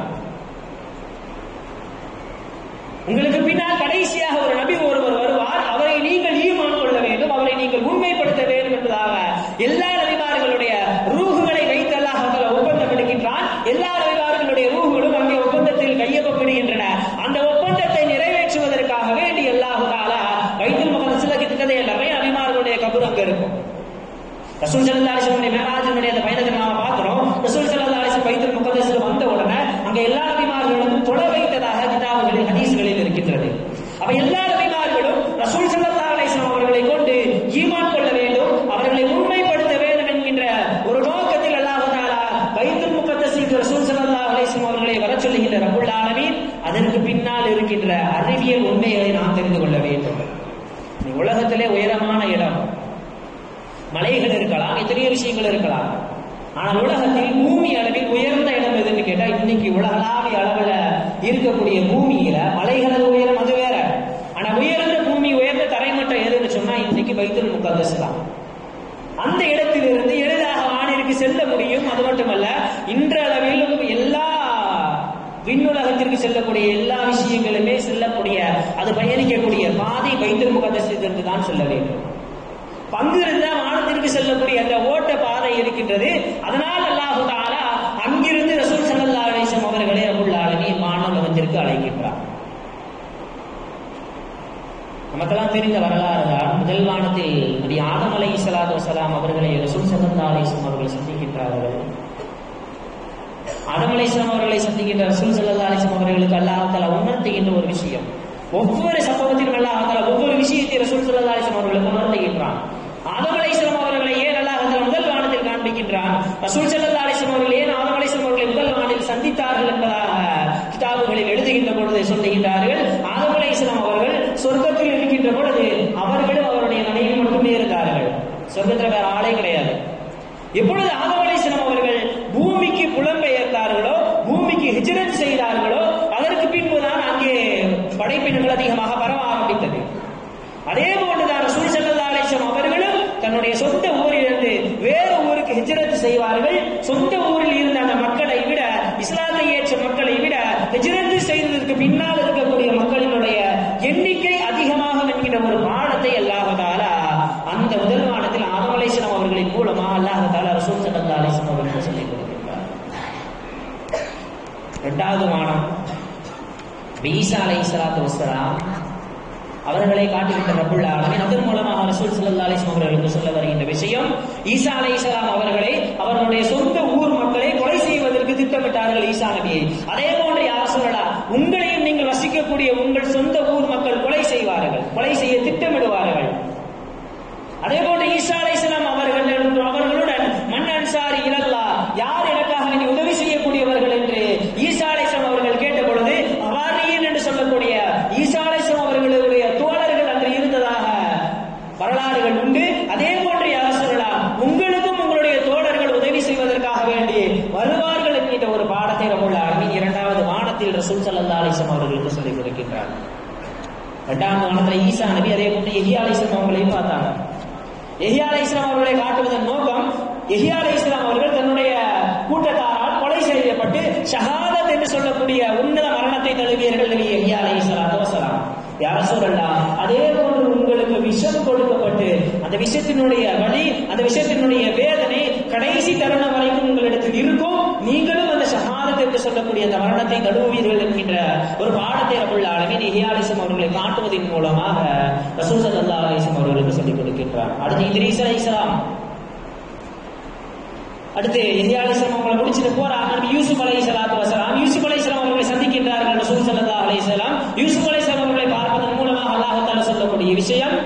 உங்களுக்கு பின்னால் கடைசியாக ஒரு நபி ஒருவர் வருவார் அவரை நீங்கள் ஈமான் கொள்ள வேண்டும் அவரை நீங்கள் உண்மைப்படுத்த வேண்டும் என்பதாக எல்லா நபிமார்களுடைய ரூகுகளை வைத்து அல்லாஹ் ஒப்பந்தம் எடுக்கின்றான் எல்லா நபிமார்களுடைய ரூகுகளும் அங்கே ஒப்பந்தத்தில் கையொப்பப்படுகின்றன அந்த ஒப்பந்தத்தை நிறைவேற்றுவதற்காக வேண்டி அல்லாஹு தாலா வைத்துல் முகமது கிட்டத்தட்ட எல்லாமே நபிமார்களுடைய கபூர் அங்க இருக்கும் ரசூல் சல்லா அலிஸ்வனுடைய மேராஜனுடைய அந்த பயணத்தை நாம பார்க்கிறோம் ரசூல் சல்லா அலிஸ்வன் பைத்துல் முகதஸ்ல வந்த உடனே அங்க எல்லா நபிமார்களும் தொட வைத்ததாக கிதாபுகளில் ஹதீஸ்களில் இருக்கின்றது அப்ப எல்லா நபிமார்களும் ரசூல் சல்லா அலிஸ்லாம் அவர்களை கொண்டு ஈமான் கொள்ள வேண்டும் அவர்களை உண்மைப்படுத்த வேண்டும் என்கின்ற ஒரு நோக்கத்தில் அல்லாஹ் தாலா பைத்துல் முகத்தஸிற்கு ரசூல் சல்லா அலிஸ்லாம் அவர்களை வர சொல்லுகின்ற ரபுல் ஆலமீன் அதற்கு பின்னால் இருக்கின்ற அறிவியல் உண்மைகளை நாம் தெரிந்து கொள்ள வேண்டும் உலகத்திலே உயரமான இடம் மலைகள் இருக்கலாம் எத்தனையோ விஷயங்கள் இருக்கலாம் ஆனால் உலகத்தில் பூமி அளவில் உயர்ந்த இடம் எதுன்னு கேட்டா இன்னைக்கு உலகளாவிய அளவுல இருக்கக்கூடிய பூமியில மலைகளது உயரம் அது வேற ஆனா உயர்ந்த பூமி உயர்ந்த தரைமட்டம் எதுன்னு சொன்னா இன்னைக்கு பைத்துல் முகத்தஸ் தான் அந்த இடத்திலிருந்து எளிதாக வானிற்கு செல்ல முடியும் அது மட்டுமல்ல இன்றளவிலும் எல்லா விண்ணுலகத்திற்கு செல்லக்கூடிய எல்லா விஷயங்களுமே செல்லக்கூடிய அது பயணிக்கக்கூடிய பாதை பைத்துல் முகத்தஸிலிருந்து தான் செல்ல வேண்டும் பங்கிருந்த வானத்திற்கு செல்லக்கூடிய அந்த ஓட்ட பாதை இருக்கின்றது அதனால் அல்லாஹு தாலா அங்கிருந்து ரசூல் சல்லா அலிசம் அவர்களே ரபுல் ஆலமி மானவகத்திற்கு அழைக்கின்றார் நமக்கெல்லாம் தெரிந்த வரலாறு தான் முதல் வானத்தில் நபி ஆதம் அலை சலாத்து வசலாம் அவர்களை ரசூல் சல்லா அலிஸ்லாம் அவர்கள் சந்திக்கின்றார்கள் ஆதம் அலிஸ்லாம் அவர்களை சந்திக்கின்ற ரசூல் சல்லா அலிஸ்லாம் அவர்களுக்கு அல்லாஹ் தாலா உணர்த்துகின்ற ஒரு விஷயம் ஒவ்வொரு சம்பவத்திலும் அல்லாஹ் தாலா ஒவ்வொரு விஷயத்தை ரசூல் சல்லா அலிஸ்லாம் அவர்களுக்கு உணர்த்துகின்றான் ஆதம் அலைஹிஸ்ஸலாம் அவர்களை ஏன் அல்லாஹ் தஆலா முதல் வானத்தில் காண்பிக்கின்றான் ரசூல் ஸல்லல்லாஹு அலைஹி வஸல்லம் அவர்கள் ஏன் ஆதம் அலைஹிஸ்ஸலாம் அவர்களை முதல் வானத்தில் சந்தித்தார்கள் என்பதாக கிதாபுகளில் எழுதுகின்ற பொழுது சொல்லுகின்றார்கள் ஆதம் அலைஹிஸ்ஸலாம் அவர்கள் சொர்க்கத்தில் இருக்கின்ற பொழுது அவர்களும் அவருடைய மனைவி மட்டுமே இருந்தார்கள் சொர்க்கத்தில் வேற ஆளே கிடையாது எப்பொழுது ஆதம் அலைஹிஸ்ஸலாம் அவர்கள் பூமிக்கு புலம்பெயர்ந்தார்களோ பூமிக்கு ஹிஜ்ரத் செய்தார்களோ அதற்கு பின்புதான் அங்கே படைப்பினங்கள் அதிகமாக பரவ ஆரம்பித்தது அதே போன்றுதான் ரசூல் ஸல்லல்லாஹு அலைஹி வஸல்லம் அவர்களும் தன்னுடைய சொந்த ஊரிலிருந்து வேறு ஊருக்கு ஹிஜ்ரத் செய்வார்கள் சொந்த ஊரில் இருந்த அந்த மக்களை விட இஸ்லாத்தை ஏற்ற மக்களை விட ஹிஜ்ரத் செய்ததற்கு பின்னால் இருக்கக்கூடிய மக்களினுடைய எண்ணிக்கை அதிகமாக என்கிற ஒரு பாடத்தை அல்லாஹ் தாலா அந்த முதல் வானத்தில் ஆதம் அலைஹிஸ்ஸலாம் அவர்களின் மூலமா அல்லாஹ் தாலா ரசூல் ஸல்லல்லாஹு அலைஹி வஸல்லம் அவர்களுக்கு சொல்லிக் கொடுக்கின்றார் இரண்டாவது வானம் ஈசா அலைஹிஸ்ஸலாத்து வஸ்ஸலாம் அவர்களை காட்டுகின்ற ரப்புல் ஆலமீன் அதன் மூலமாக ரசூல் ஸல்லல்லாஹு அலைஹி வஸல்லம் அவர்களுக்கு சொல்ல வருகின்ற விஷயம் ஈசா அலைஹிஸ்ஸலாம் அவர்களை அவர்களுடைய சொந்த ஊர் மக்களை கொலை செய்வதற்கு திட்டமிட்டார்கள் ஈசா நபியை அதே போன்று யார் சொல்லலாம் உங்களையும் நீங்கள் வசிக்கக்கூடிய உங்கள் சொந்த ஊர் மக்கள் கொலை செய்வார்கள் கொலை செய்ய திட்டமிடுவார்கள் அதே போன்று ஈசா அலைஹிஸ்ஸலாம் அவர்கள் அவர்களுடன் மன் அன்சாரி இலல்லா யார் எனக்காக நீ உதவி செய்யக்கூடியவர்கள் என்று ஈசா அலைஹிஸ்ஸலாம் அவர்கள் கேட்ட பொழுது அவாரியன் என்று சொல்லக்கூடிய ஈசா அலைஹிஸ்ஸலாம் அவர்களுடைய தோழர்கள் அன்று இருந்ததாக வரலாறுகள் உண்டு அதே போன்று யார் சொல்லலாம் உங்களுக்கும் உங்களுடைய தோழர்கள் உதவி செய்வதற்காக வேண்டி வருவார்கள் என்கின்ற ஒரு பாடத்தை ரபுல் ஆலமீன் இரண்டாவது வானத்தில் ரசூல் ஸல்லல்லாஹு அலைஹி வஸல்லம் அவர்களுக்கு சொல்லிக் கொடுக்கின்றார் இரண்டாவது வானத்துல ஈசா நபி அதே போன்று எஹியா அலைஹிஸ்ஸலாம் அவங்களையும் பார்த்தாங்க எஹியா அலைஹிஸ்ஸலாம் அவர்களை காட்டுவதன் நோக்கம் எஹியா அலைஹிஸ்ஸலாம் அவர்கள் தன்னுடைய கூட்டத்தாரால் கொலை செய்யப்பட்ட யார சொல்லலாம் அதே போன்று உங்களுக்கு விஷம் கொடுக்கப்பட்டு அந்த விஷத்தினுடைய வலி அந்த விஷத்தினுடைய வேதனை கடைசி தருணம் வரைக்கும் உங்களிடத்தில் இருக்கும் நீங்களும் அந்த ஷஹாதத் என்று சொல்லக்கூடிய அந்த மரணத்தை தழுவுவீர்கள் என்கின்ற ஒரு பாடத்தை ரபுல் ஆலமின் இஹியாலிசம் அவர்களை காட்டுவதன் மூலமாக ரசூல் ஸல்லல்லாஹு அலைஹி வஸல்லம் அவர்களுக்கு சொல்லிக் கொடுக்கின்றார் அடுத்து இத்ரீஸ் அலைஹிஸ்ஸலாம் அடுத்து எஹியாலிசம் அவங்களை முடிச்சுட்டு போறாங்க நபி யூசுப் அலை சலாத்து வசலாம் யூசுப் அலை அவர்களை சந்திக்கின்றார்கள் ரசூல் சல்லா அலை யூசுப் அலை அவர்களை பார்ப்பதன் மூலமாக அல்லாஹால சொல்லக்கூடிய விஷயம்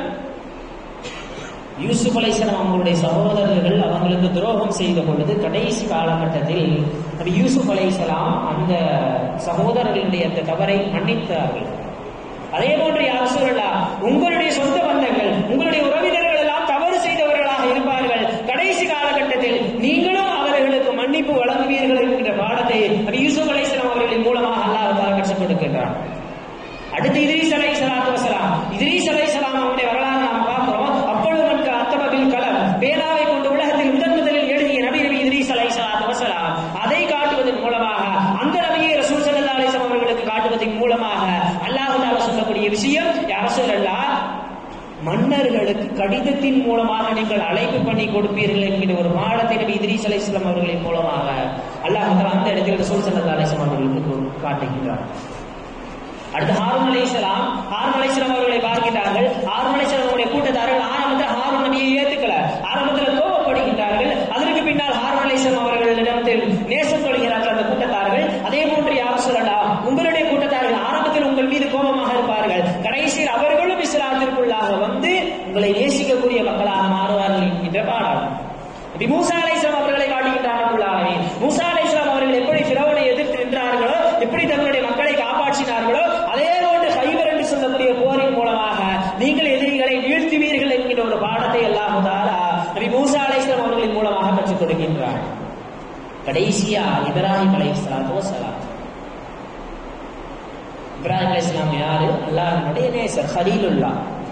யூசுப் அலைசலாம் அவங்களுடைய சகோதரர்கள் அவங்களுக்கு துரோகம் செய்த பொழுது கடைசி காலகட்டத்தில் நபி யூசுப் அலைசலாம் அந்த சகோதரர்களுடைய அந்த தவறை மன்னித்தார்கள் அதே போன்று யார் சொல்லலாம் உங்களுடைய சொந்த பந்தங்கள் உங்களுடைய உறவினர்கள் எல்லாம் தவறு செய்தவர்களாக இருப்பார்கள் கடைசி காலகட்டத்தில் நீங்களும் அவர்களுக்கு மன்னிப்பு வழங்குவீர்கள் என்கின்ற பாடத்தை நபி யூசுப் அலைசலாம் அவர்களின் மூலமாக அல்லாஹ் தாலா கற்றுக் கொடுக்கின்றான் அடுத்து இத்ரீஸ் அலை சலாத்து வசலாம் இத்ரீஸ் அலை சலாம் அவருடைய வரலாறு நாம் பார்க்கிறோம் அப்பொழுது நமக்கு அத்தபபில் கலம் பேனாவை கொண்டு உலகத்தில் முதன் முதலில் எழுதிய நபி நபி இத்ரீஸ் அலை சலாத்து வசலாம் அதை காட்டுவதன் மூலமாக அந்த நபியை ரசூல் சல்லா அலிசம் அவர்களுக்கு காட்டுவதன் மூலமாக அல்லாஹ் தாலா சொல்லக்கூடிய விஷயம் யார சொல்லலாம் மன்னர்களுக்கு கடிதத்தின் மூலமாக நீங்கள் அழைப்பு பண்ணி கொடுப்பீர்கள் என்கிற ஒரு பாடத்தை நபி இத்ரீஸ் அலைஹிஸ்ஸலாம் அவர்களின் மூலமாக அல்லாஹ் தஆலா அந்த இடத்தில் ரசூல் ஸல்லல்லாஹு அலைஹி வஸல்லம் அவர்களுக்கு காட்டுகிறார் அடுத்து ஹாரூன் அலைஹிஸ்ஸலாம் ஹாரூன் அலைஹிஸ்ஸலாம் அவர்களை பார்க்கிறார்கள் ஹாரூன் அலைஹிஸ்ஸலாம் அவருடைய கூட்டத்தார்கள் ஆரம்பத்தில் ஹாரூன் நபியை ஏத்துக்கல ஆரம்பத்தில் கோபப்படுகின்றார்கள் அதற்கு பின்னால் ஹாரூன் அலைஹிஸ்ஸலாம் அவர்களிடத்தில் நேசம் கொள்கிறார்கள் அந்த கூட்டத்தார்கள் அதே போன்று யார் சொல்லலாம் உங்களுடைய கூட்டத்தார்கள் ஆரம்பத்தில் உங்கள் மீது கோபமாக இருப்பார்கள் கடைசியில் அவர்களும் இஸ்லாத்திற்குள்ளாக வந்து உங்களை நேசிக்கக்கூடிய மக்களாக மாறுவார்கள் என்கின்ற பாடம் நபி மூசா அலைஹிஸ்ஸலாம் அவர்களை காட்டுகின்றார்களே மூசா அலைஹிஸ்ஸலாம் அவர்கள் எப்படி ஃபிரௌனை எதிர்த்து நின்றார்களோ எப்படி தங்களுடைய மக்களை காப்பாற்றினார்களோ அதே போன்று ஹைபர் என்று சொல்லக்கூடிய போரின் மூலமாக நீங்கள் எதிரிகளை வீழ்த்துவீர்கள் என்கிற ஒரு பாடத்தை அல்லாஹ் தாலா நபி மூசா அலைஹிஸ்ஸலாம் அவர்களின் மூலமாக கற்றுக் கொடுக்கின்றார் கடைசியா இப்ராஹிம் அலைஹிஸ்ஸலாத்து வஸலாம் இப்ராஹிம் அலைஹிஸ்ஸலாம் யாரு அல்லாஹ்வுடைய நேசர் ஹலீலுல்லா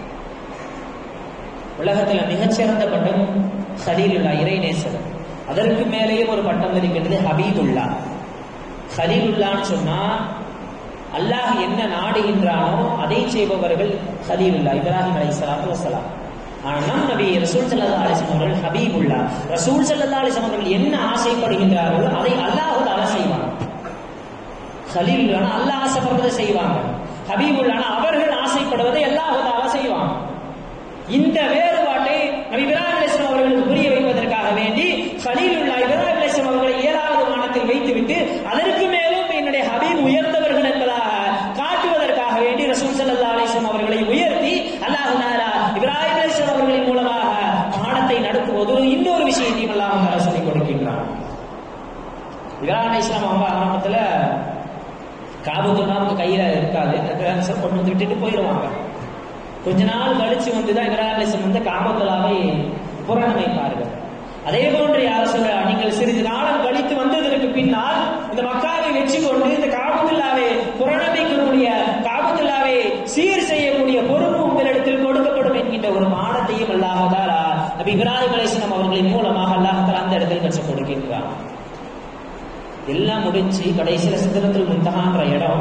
உலகத்துல மிகச்சிறந்த பட்டம் ஹலீலுல்லா இறைநேசர் அதற்கு மேலேயும் ஒரு பட்டம் இருக்கின்றது ஹபீபுல்லா ஹலீலுல்லான்னு சொன்னா அல்லாஹ் என்ன நாடுகின்றானோ அதை செய்பவர்கள் ஹலீலுல்லா இப்ராஹிம் அலை சலாத்து வசலாம் ஆனா நம் நபி ரசூல் சல்லா அலிஸ்லாம் அவர்கள் ஹபீபுல்லா ரசூல் சல்லா அலிஸ்லாம் அவர்கள் என்ன ஆசைப்படுகின்றார்களோ அதை அல்லாஹ் தாலா செய்வாங்க ஹலீலுல்லானா அல்லாஹ் ஆசைப்படுறதை செய்வாங்க ஹபீபுல்லானா அவர்கள் ஆசைப்படுவதை அல்லாஹ் தாலா செய்வாங்க இந்த வேறுபாட்டை நபி இப்ராஹிம் அலைஹிஸ்ஸலாம் அவர்களுக்கு புரிய வைப்பதற்காக வேண்டி கலீலுல்லா இப்ராஹிம் அலைஹிஸ்ஸலாம் அவர்களை ஏழாவது மானத்தில் வைத்துவிட்டு அதற்கு மேலும் என்னுடைய ஹபீப் உயர்ந்தவர்கள் என்பதாக காட்டுவதற்காக வேண்டி ரசூல் ஸல்லல்லாஹு அலைஹி வஸல்லம் அவர்களை உயர்த்தி அல்லாஹ் தஆலா இப்ராஹிம் அலைஹிஸ்ஸலாம் அவர்களின் மூலமாக பாடத்தை நடத்துவது இன்னொரு விஷயத்தையும் அல்லாஹ் தஆலா சொல்லிக் கொடுக்கின்றான் இப்ராஹிம் அலைஹிஸ்ஸலாம் அவங்க ஆரம்பத்துல காபத்துல்லா அவங்க கையில இருக்காது கொண்டு வந்து விட்டுட்டு போயிடுவாங்க கொஞ்ச நாள் கழிச்சு வந்துதான் இப்ராஹிம் வந்து காபத்துலாவை புறணமைப்பார்கள் அதே போன்று யார் சொல்ற நீங்கள் சிறிது காலம் கழித்து வந்ததற்கு பின்னால் இந்த மக்காவை வெற்றி கொண்டு இந்த காபத்துல்லாவை புறணமைக்கக்கூடிய காபத்துல்லாவை சீர் செய்யக்கூடிய பொறுப்பு உங்களிடத்தில் கொடுக்கப்படும் என்கின்ற ஒரு பாடத்தையும் அல்லாஹாலா நபி இப்ராஹிம் அலிஸ்லாம் அவர்களின் மூலமாக அல்லாஹாலா அந்த இடத்தில் கற்றுக் கொடுக்கின்றார் எல்லாம் முடிச்சு கடைசியில சித்திரத்தில் முந்தகான்ற இடம்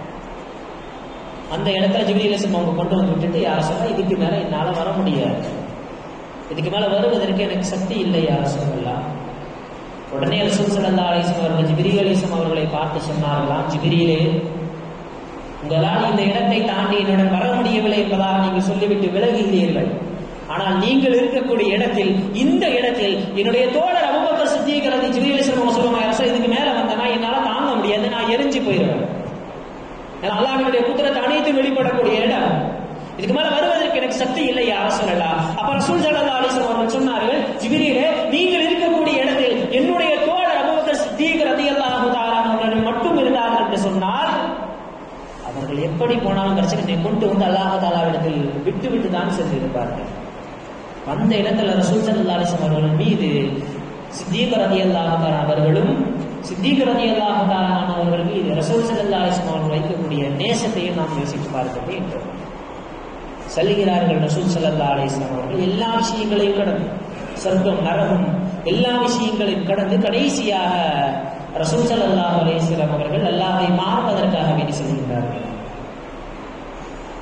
அந்த இடத்துல ஜிபிரி அலிஸ்லாம் அவங்க கொண்டு வந்து விட்டுட்டு யார சொல்ல இதுக்கு மேல என்னால வர முடியாது இதுக்கு மேல வருவதற்கு எனக்கு சக்தி இல்லை யார சொல்லலாம் உடனே ரசூல் சல்லா அலிஸ்லாம் அவர்கள் ஜிபிரி அலிஸ்லாம் அவர்களை பார்த்து சொன்னார்களாம் ஜிபிரியிலே உங்களால் இந்த இடத்தை தாண்டி என்னுடன் வர முடியவில்லை என்பதாக நீங்கள் சொல்லிவிட்டு விலகுகிறீர்கள் ஆனால் நீங்கள் இருக்கக்கூடிய இடத்தில் இந்த இடத்தில் என்னுடைய தோழர் அபுபக்கர் சித்திகிறது ஜிபிரி அலிஸ்லாம் சொல்லுவாங்க அரசு இதுக்கு மேல வந்தனா என்னால தாங்க முடியாது நான் எரிஞ்சு போயிடுவேன் அல்லாஹினுடைய குதிரத்தை அனைத்து வெளிப்படக்கூடிய இடம் இதுக்கு மேல வருவதற்கு எனக்கு சக்தி இல்லை யார சொல்லலாம் அப்ப ரசூல் சல்லா அலிஸ்லாம் அவர்கள் சொன்னார்கள் ஜிபிரியிலே நீங்கள் இருக்கக்கூடிய இடத்தில் என்னுடைய தோழர் அபுபக்கர் சித்திக் ரதியல்லாஹு அவர்கள் மட்டும் இருந்தார்கள் என்று சொன்னால் அவர்கள் எப்படி போனாலும் பிரச்சனை கொண்டு வந்து அல்லாஹ் தாலாவிடத்தில் விட்டு விட்டு தான் சென்றிருப்பார்கள் அந்த இடத்துல ரசூல் சல்லா அலிஸ்லாம் அவர்கள் மீது சித்தீக் ரதி அல்லாஹான் அவர்களும் சித்தீக் ரதி அல்லாஹான் அவர்கள் மீது ரசூல் சல்லா அலிஸ்லாம் அவர்கள் வைக்கக்கூடிய நேசத்தையும் நாம் யோசித்து பார்க்க வேண்டும் சொல்லுகிறார்கள் ரசூல் சல்லா அலிஸ்லாம் அவர்கள் எல்லா விஷயங்களையும் கடந்து சொர்க்கம் நரகம் எல்லா விஷயங்களையும் கடந்து கடைசியாக ரசூல் சல்லாஹ் அலிஸ்லாம் அவர்கள் அல்லாஹை மாறுவதற்காக வேண்டி செல்கின்றார்கள்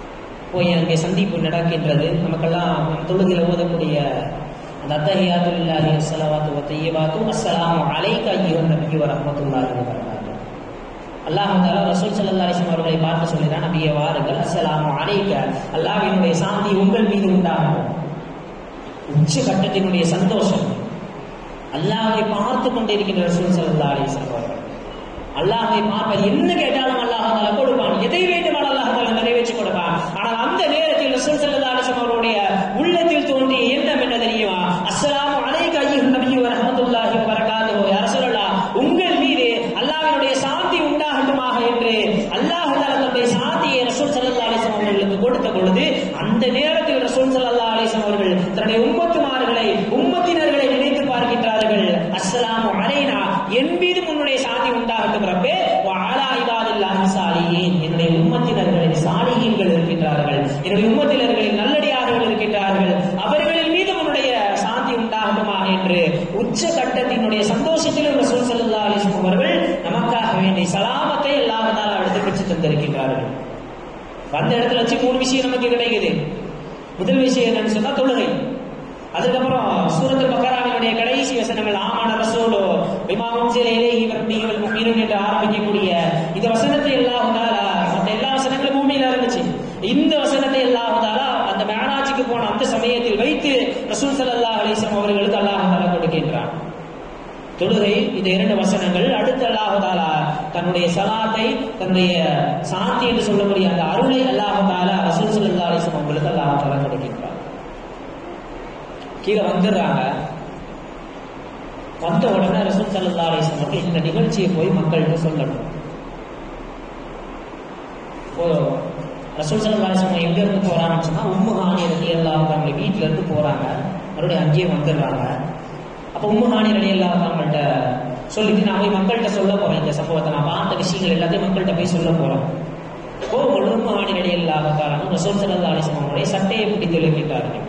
போய் அங்கே சந்திப்பு நடக்கின்றது நமக்கெல்லாம் நம் தொழுகையில் ஓதக்கூடிய அந்த அத்தஹியாத்துல்லாஹி அஸ்ஸலாவாத்து வ தய்யிபாத்து அஸ்ஸலாமு அலைக அய்யுஹன் நபியு வ ரஹ்மத்துல்லாஹி வ பரகாத்துஹு அல்லாஹ் தஆலா ரசூல் ஸல்லல்லாஹு அலைஹி வஸல்லம் அவர்களை பார்த்து சொல்கிறான் நபியே வாருங்கள் அஸ்ஸலாமு அலைக அல்லாஹ்வினுடைய சாந்தி உங்கள் மீது உண்டாகட்டும் உச்ச கட்டத்தினுடைய சந்தோஷம் அல்லாஹ்வை பார்த்து கொண்டிருக்கின்ற ரசூல் ஸல்லல்லாஹு அலைஹி வஸல்லம் அவர்கள் அல்லாஹ்வை பார்ப்பது என்ன கேட்டாலும் அல்லாஹ் தஆலா கொடுப்பான் எதை வேண்டுமானாலும் அல்லாஹ் தஆலா நிறைவேற்றி கொடுப்பான் ஆனால் அந்த நேரத்தில் ரசூல் ஸல்லல்லாஹு அலைஹி வஸல்லம் அவருடைய உள்ளத்தில் தோன்றிய எண்ணம் என்ன தெரியுமா அஸ்ஸலாமு அலைக அய்யுஹன் நபியு வ ரஹ்மத்துல்லாஹி வ பரகாத்துஹு யா ரசூலல்லாஹ் உங்கள் மீது அல்லாஹ்வினுடைய சாந்தி உண்டாகட்டுமாக என்று அல்லாஹ் தஆலா தன்னுடைய சாந்தியை ரசூல் ஸல்லல்லாஹு அலைஹி வஸல்லம் அவர்களுக்கு கொடுத்த பொழுது அந்த நேரத்தில் ரசூல் ஸல்லல்லாஹு அலைஹி வஸல்லம் அவர்கள் தன்னுடைய உம்மத்துமார்களை உம்மத்தினர்களை நினைத்து பார்க்கின்றார்கள் அஸ்ஸலாமு அலைனா என் மீது உன்னுடைய சாந்தி உண்டாகட்டும் ரப்பே வ அலா இபாதில்லாஹி சாலிஹீன் என்னுடைய உம்மத்தினர்களில் சாலிஹீன்கள் இருக்கின்றார்கள் என்னுடைய உம்மத்தினர்களில் நல்லடியார்கள் இருக்கின்றார்கள் அவர்களின் மீது உன்னுடைய சாந்தி உண்டாகட்டுமா என்று உச்ச கட்டத்தினுடைய சந்தோஷத்திலும் ரசூல் ஸல்லல்லாஹு அலைஹி வஸல்லம் அவர்கள் நமக்காக வேண்டிய சலாமத்தை அல்லாஹ் தஆலா எடுத்து பெற்று தந்திருக்கின்றார்கள் வந்த இடத்துல வச்சு மூணு விஷயம் நமக்கு கிடைக்குது முதல் விஷயம் என்னன்னு சொன்னா தொழுகை அதுக்கப்புறம் சூரத்துல் பக்கராவினுடைய கடைசி வசனங்கள் ஆமான ரசூலோ விமானம் இலேஹி வர்பிகள் முஃமினூன் என்று ஆரம்பிக்கக்கூடிய இந்த வசனத்தை அல்லாஹ் தஆலா மற்ற எல்லா வசனங்களும் பூமியில இருந்துச்சு இந்த வசனத்தை அல்லாஹ் தஆலா அந்த மேராஜுக்கு போன அந்த சமயத்தில் வைத்து ரசூல் ஸல்லல்லாஹு அலைஹி வஸல்லம் அவர்களுக்கு அல்லாஹ் தஆலா கொடுக்கின்றான் தொழுகை இந்த இரண்டு வசனங்கள் அடுத்து அல்லாஹ் தஆலா தன்னுடைய சலாத்தை தன்னுடைய சாந்தி என்று சொல்லக்கூடிய அந்த அருளை அல்லாஹ் தஆலா ரசூல் ஸல்லல்லாஹு அலைஹி வஸல்லம் அவர்களுக்கு அல்லாஹ் தஆலா கொடுக்கின்றான் கீழே வந்துடுறாங்க வந்த உடனே ரசூல் ஸல்லல்லாஹு அலைஹி வஸல்லம் அவர்கள் இந்த நிகழ்ச்சியை போய் மக்கள்கிட்ட சொல்லணும் இப்போ ரசூல் ஸல்லல்லாஹு அலைஹி வஸல்லம் எங்க இருந்து போறாங்கன்னு சொன்னா உம்மு ஹானி ரலியல்லாஹு அவங்க வீட்ல இருந்து போறாங்க மறுபடியும் அங்கேயே வந்துடுறாங்க அப்ப உம்மு ஹானி ரலியல்லாஹு அவங்கள்ட்ட சொல்லிட்டு நான் போய் மக்கள்கிட்ட சொல்ல போறேன் இந்த சம்பவத்தை நான் பார்த்த விஷயங்கள் எல்லாத்தையும் மக்கள்கிட்ட போய் சொல்ல போறேன் போகும்பொழுது உம்மு ஹானி ரலியல்லாஹு காரணம் ரசூல் ஸல்லல்லாஹு அலைஹி வஸல்லம் அவருடைய சட்டையை பிடித்து இழுக்கிறார்கள்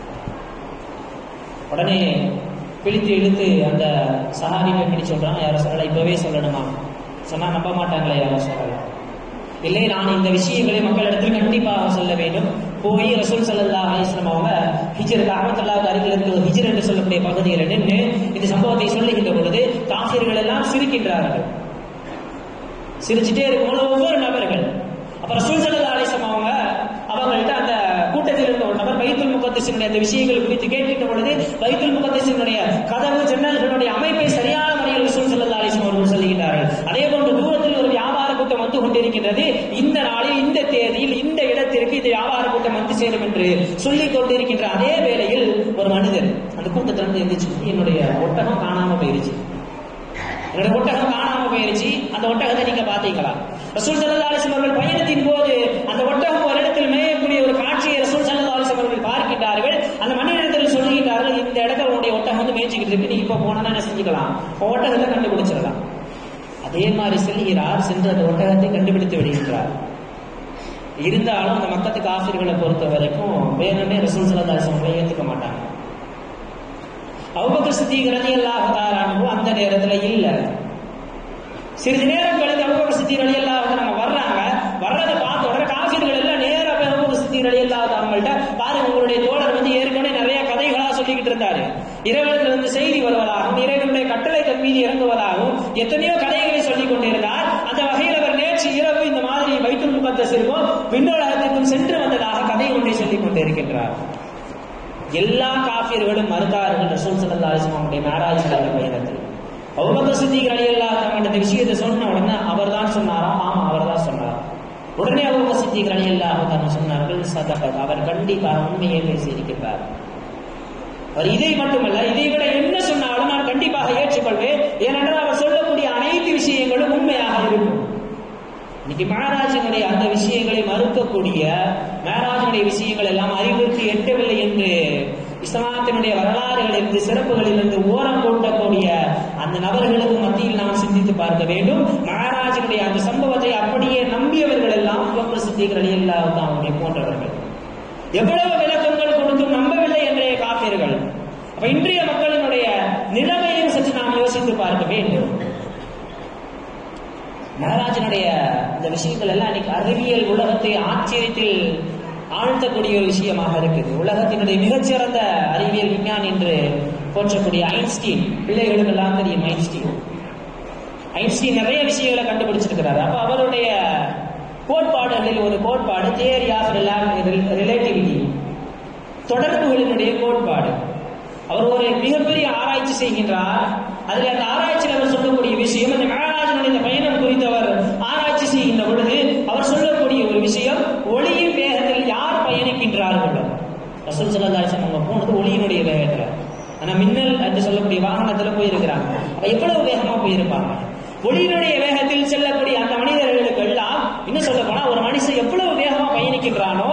உடனே பிடித்து இழுத்து அந்த சஹாபியை பிடி சொல்றாங்க யார சொல்லலாம் இப்பவே சொல்லணுமா சொன்னா நம்ப மாட்டாங்களே யார சொல்லலாம் இல்லை நான் இந்த விஷயங்களை மக்களிடத்தில் கண்டிப்பாக சொல்ல வேண்டும் போய் ரசூல் சல்லல்லாஹு அலைஹி வஸல்லம் அவங்க ஹிஜ்ர் காபத்துல்லாஹ் அருகில் இருக்கிற ஹிஜ்ர் என்று சொல்லக்கூடிய பகுதியில் நின்று இந்த சம்பவத்தை சொல்லுகின்ற பொழுது காஃபிர்கள் எல்லாம் சிரிக்கின்றார்கள் சிரிச்சுட்டே இருக்கும்போது ஒவ்வொரு நபர்கள் அப்ப ரசூல் சல்லல்லாஹு அலைஹி வஸல்லம் அவங்க அவங்கள்ட்ட அந்த கூட்டத்தில் இருந்த ஒரு நபர் பைத்துல் முகத்தசினுடைய அந்த விஷயங்கள் குறித்து கேட்கின்ற பொழுது பைத்துல் முகத்தசினுடைய கதவு ஜன்னல்களுடைய அமைப்பை சரியான முறையில் ரசூல் ஸல்லல்லாஹு அலைஹி வஸல்லம் அவர்கள் சொல்லுகிறார்கள் அதே போன்று தூரத்தில் ஒரு வியாபார கூட்டம் வந்து கொண்டிருக்கின்றது இந்த நாளில் இந்த தேதியில் இந்த இடத்திற்கு இந்த வியாபார கூட்டம் வந்து சேரும் என்று சொல்லிக் கொண்டிருக்கின்ற அதே வேளையில் ஒரு மனிதர் அந்த கூட்டத்திலிருந்து எந்திரிச்சு என்னுடைய ஒட்டகம் காணாம போயிருச்சு என்னுடைய ஒட்டகம் காணாம போயிருச்சு அந்த ஒட்டகத்தை நீங்க பாத்தீங்களா ரசூல் சல்லா அலிஸ்லம் அவர்கள் பயணத்தின் போது அந்த ஒட்டகம் ஒரு இடத்தில் மேயக்கூடிய ஒரு காட்சியை ரசூல் சல்லா அலிஸ்லம் அவர்கள் பார்க்கின்றார்கள் அந்த மனிதத்தில் சொல்லுகின்றார்கள் இந்த இடத்துல உன்னுடைய ஒட்டகம் வந்து மேய்ச்சிக்கிட்டு இருக்கு நீ இப்ப போனா என்ன செஞ்சுக்கலாம் ஒட்டகத்தை கண்டுபிடிச்சிடலாம் அதே மாதிரி செல்கிறார் சென்று அந்த ஒட்டகத்தை கண்டுபிடித்து விடுகின்றார் இருந்தாலும் அந்த மக்கத்து காசிர்களை பொறுத்த வரைக்கும் வேணும்னே ரசூல் சல்லா அலிஸ்லம் அவர்களை ஏத்துக்க மாட்டாங்க அவுபக்கர் சித்திக் ரலியல்லாஹு தஆலா அந்த நேரத்துல இல்ல சிறிது நேரம் கழித்து அவுபக்கர் சித்திக் ரலியல்லாஹு நம்ம வர்றாங்க வர்றதை பார்த்த உடனே காஃபிர்கள் எல்லாம் நேரா போய் அவுபக்கர் சித்திக் ரலியல்லாஹு அவங்கள்ட்ட பாருங்க உங்களுடைய தோழர் வந்து ஏற்கனவே நிறைய கதைகளா சொல்லிக்கிட்டு இருந்தாரு இறைவனத்தில் இருந்து செய்தி வருவதாகவும் இறைவனுடைய கட்டளை தன் மீது இறங்குவதாகவும் எத்தனையோ கதைகளை சொல்லிக் கொண்டிருந்தார் அந்த வகையில் அவர் நேற்று இரவு இந்த மாதிரி வைத்துல் முகத்தசிற்கும் விண்ணோலகத்திற்கும் சென்று வந்ததாக கதை ஒன்றை சொல்லிக் கொண்டிருக்கின்றார் எல்லா காஃபியர்களும் மறுத்தார்கள் ரசூல் ஸல்லல்லாஹு அலைஹி வஸல்லம் மேராஜ் பயணத்தில் அபூபக்கர் சித்திக் ரலியல்லாஹு அன்ஹு இந்த விஷயத்தை சொன்ன உடனே அவர்தான் சொன்னாராம் ஆமா அவர்தான் சொன்னார் உடனே அபூபக்கர் சித்திக் ரலியல்லாஹு அன்ஹு சொன்னார்கள் சதகத் அவர் கண்டிப்பாக உண்மையை பேசியிருக்கிறார் அவர் இதை மட்டுமல்ல இதை விட என்ன சொன்னாலும் நான் கண்டிப்பாக ஏற்றுக்கொள்வேன் ஏனென்றால் அவர் சொல்லக்கூடிய அனைத்து விஷயங்களும் உண்மையாக இருக்கும் இன்னைக்கு மேராஜினுடைய அந்த விஷயங்களை மறுக்கக்கூடிய மேராஜினுடைய விஷயங்கள் எல்லாம் அறிவிற்கு எட்டவில்லை என்று இஸ்லாத்தினுடைய வரலாறுகளிலிருந்து சிறப்புகளிலிருந்து ஓரம் போட்டக்கூடிய அந்த நபர்களுக்கு மத்தியில் நாம் சிந்தித்து பார்க்க வேண்டும் மேராஜினுடைய அந்த சம்பவத்தை அப்படியே நம்பியவர்கள் எல்லாம் அபூபக்கர் சித்திக் ரலியல்லாஹு அவருடைய போன்றவர்கள் எவ்வளவு விளக்கங்கள் கொடுத்தும் நம்பவில்லை என்றே காப்பீர்கள் அப்ப இன்றைய மக்களினுடைய நிலைமையும் சற்று நாம் யோசித்து பார்க்க வேண்டும் மகாராஜனுடைய இந்த விஷயங்கள் எல்லாம் இன்னைக்கு அறிவியல் உலகத்தை ஆச்சரியத்தில் ஆழ்த்தக்கூடிய ஒரு விஷயமாக இருக்குது உலகத்தினுடைய மிகச்சிறந்த அறிவியல் விஞ்ஞானி என்று போற்றக்கூடிய ஐன்ஸ்டீன் பிள்ளைகளுக்கெல்லாம் தெரியும் ஐன்ஸ்டீன் ஐன்ஸ்டீன் நிறைய விஷயங்களை கண்டுபிடிச்சிருக்கிறார் அப்ப அவருடைய கோட்பாடுகளில் ஒரு கோட்பாடு தியரி ஆஃப் ரிலேட்டிவிட்டி தொடர்புகளினுடைய கோட்பாடு அவர் ஒரு மிகப்பெரிய ஆராய்ச்சி செய்கின்றார் அதில் அந்த ஆராய்ச்சியில் அவர் சொல்லக்கூடிய விஷயம் அந்த மகாராஜனுடைய இந்த பயணம் குறித்து அவர் ஆராய்ச்சி செய்கின்ற பொழுது அவர் சொல்லக்கூடிய ஒரு விஷயம் ஒளியின் வேகத்தில் யார் பயணிக்கின்றார்களோ ரசூல் சல்லாசன் அவங்க போனது ஒளியினுடைய வேகத்தில் ஆனா மின்னல் என்று சொல்லக்கூடிய வாகனத்துல போயிருக்கிறாங்க அப்ப எவ்வளவு வேகமா போயிருப்பாங்க ஒளியினுடைய வேகத்தில் செல்லக்கூடிய அந்த மனிதர்களுக்கு எல்லாம் இன்னும் சொல்ல போனா ஒரு மனுஷன் எவ்வளவு வேகமா பயணிக்கின்றானோ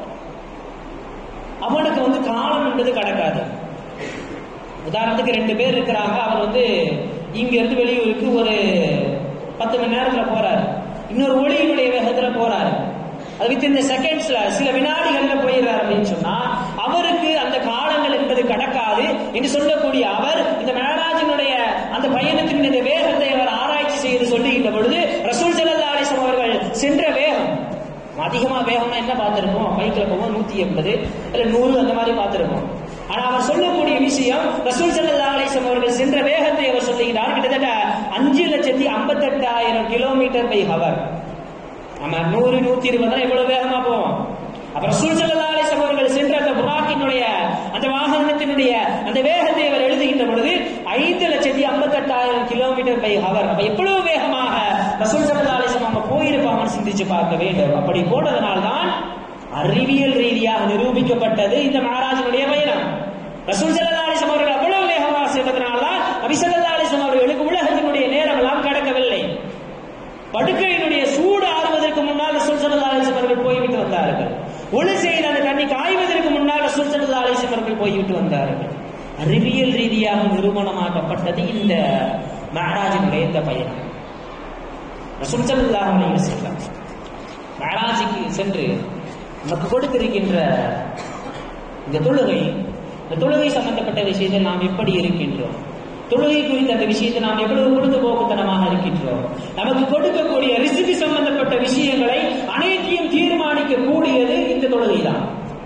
அவனுக்கு வந்து காலம் என்பது கடக்காது உதாரணத்துக்கு ரெண்டு பேர் இருக்கிறாங்க அவர் வந்து இங்க இருந்து வெளியூருக்கு ஒரு பத்து மணி நேரத்துல போறாரு இன்னொரு ஒளியினுடைய வேகத்துல போறாரு அது வித் இந்த செகண்ட்ஸ்ல சில வினாடிகள்ல போயிடுறாரு அப்படின்னு சொன்னா அவருக்கு அந்த காலங்கள் என்பது கடக்காது என்று சொல்லக்கூடிய அவர் இந்த மேராஜினுடைய அந்த பயணத்தின் இந்த வேகத்தை அவர் ஆராய்ச்சி செய்து சொல்லுகின்ற பொழுது ரசூல் சல்லா அலிஸ்லாம் அவர்கள் சென்ற வேகம் அதிகமா வேகம்னா என்ன பார்த்திருப்போம் பைக்ல போவோம் நூத்தி எண்பது இல்ல நூறு அந்த மாதிரி பார்த்திருப்போம் ஆனா அவர் சொல்லக்கூடிய விஷயம் ரசூல் சல்லா அலிஸ்லாம் அவர்கள் சென்ற வேகத்தை அவர் சொல்லுகிறார் கிட்டத்தட்ட அஞ்சு லட்சத்தி ஐம்பத்தெட்டாயிரம் கிலோமீட்டர் பை ஹவர் நம்ம நூறு நூத்தி இருபது எவ்வளவு வேகமா போவோம் அப்ப ரசூல் சல்லா அலிஸ்லாம் அவர்கள் சென்ற அந்த புராக்கினுடைய அந்த வாகனத்தினுடைய அந்த வேகத்தை அவர் எழுதுகின்ற பொழுது ஐந்து லட்சத்தி ஐம்பத்தெட்டாயிரம் கிலோமீட்டர் பை ஹவர் அப்ப எவ்வளவு வேகமாக ரசூல் சல்லா அலிஸ்லாம் அவங்க போயிருப்பாங்கன்னு சிந்திச்சு பார்க்க வேண்டும் அப்படி போனதனால்தான் அறிவியல் ரீதியாக நிரூபிக்கப்பட்டது இந்த மகாராஜனுடைய பயணம் ரசூல் சல்லா அலிஸ்லாம் அவர்கள் அவ்வளவு வேகமாக சென்றதனால்தான் நபி சல்லா அலிஸ்லாம் அவர்களுக்கு உலகத்தினுடைய நேரம் எல்லாம் கடக்கவில்லை படுக்கையினுடைய சூடு ஆறுவதற்கு முன்னால் ரசூல் சல்லா அலிஸ்லாம் அவர்கள் போய்விட்டு வந்தார்கள் ஒளி செய்த அந்த தண்ணி காய்வதற்கு முன்னால் ரசூல் சல்லா அலிஸ்லாம் அவர்கள் போய்விட்டு வந்தார்கள் அறிவியல் ரீதியாக நிரூபணமாக்கப்பட்டது இந்த மகாராஜனுடைய இந்த பயணம் ரசூல் சல்லா அலிஸ்லாம் மகாராஜுக்கு சென்று நமக்கு கொடுத்திருக்கின்ற இந்த தொழுகை இந்த தொழுகை சம்பந்தப்பட்ட விஷயத்தில் நாம் எப்படி இருக்கின்றோம் தொழுகை குறித்த அந்த விஷயத்தை நாம் எவ்வளவு பொழுதுபோக்குத்தனமாக இருக்கின்றோம் நமக்கு கொடுக்கக்கூடிய ரிசிபி சம்பந்தப்பட்ட விஷயங்களை அனைத்தையும் தீர்மானிக்க கூடியது இந்த தொழுகை தான்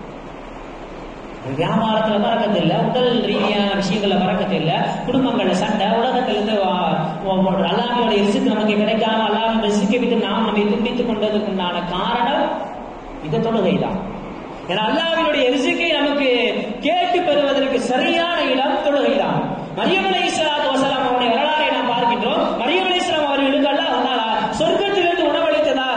வியாபாரத்துல பறக்கத்து இல்ல உடல் ரீதியான விஷயங்கள்ல பறக்கத்து இல்ல குடும்பங்கள்ல சண்டை உலகத்துல இருந்து அல்லாமியோட ரிசுக்கு நமக்கு கிடைக்காம அல்லாம ரிசுக்கை விட்டு நாம் நம்மை துண்டித்துக் கொண்டதுக்கு உண்டான காரணம் இந்த தொழுகை தான் ஏன்னா அல்லாவினுடைய ரிசுக்கை நமக்கு கேட்டு பெறுவதற்கு சரியான இடம் தொழுகை தான் மரியம் அலை இஸ்லாத்து வசலாம் அவருடைய வரலாறை நாம் பார்க்கின்றோம் மரியம் அலை இஸ்லாம் அவர்களுக்கு அல்லாஹ் சொர்க்கத்திலிருந்து உணவளித்ததாக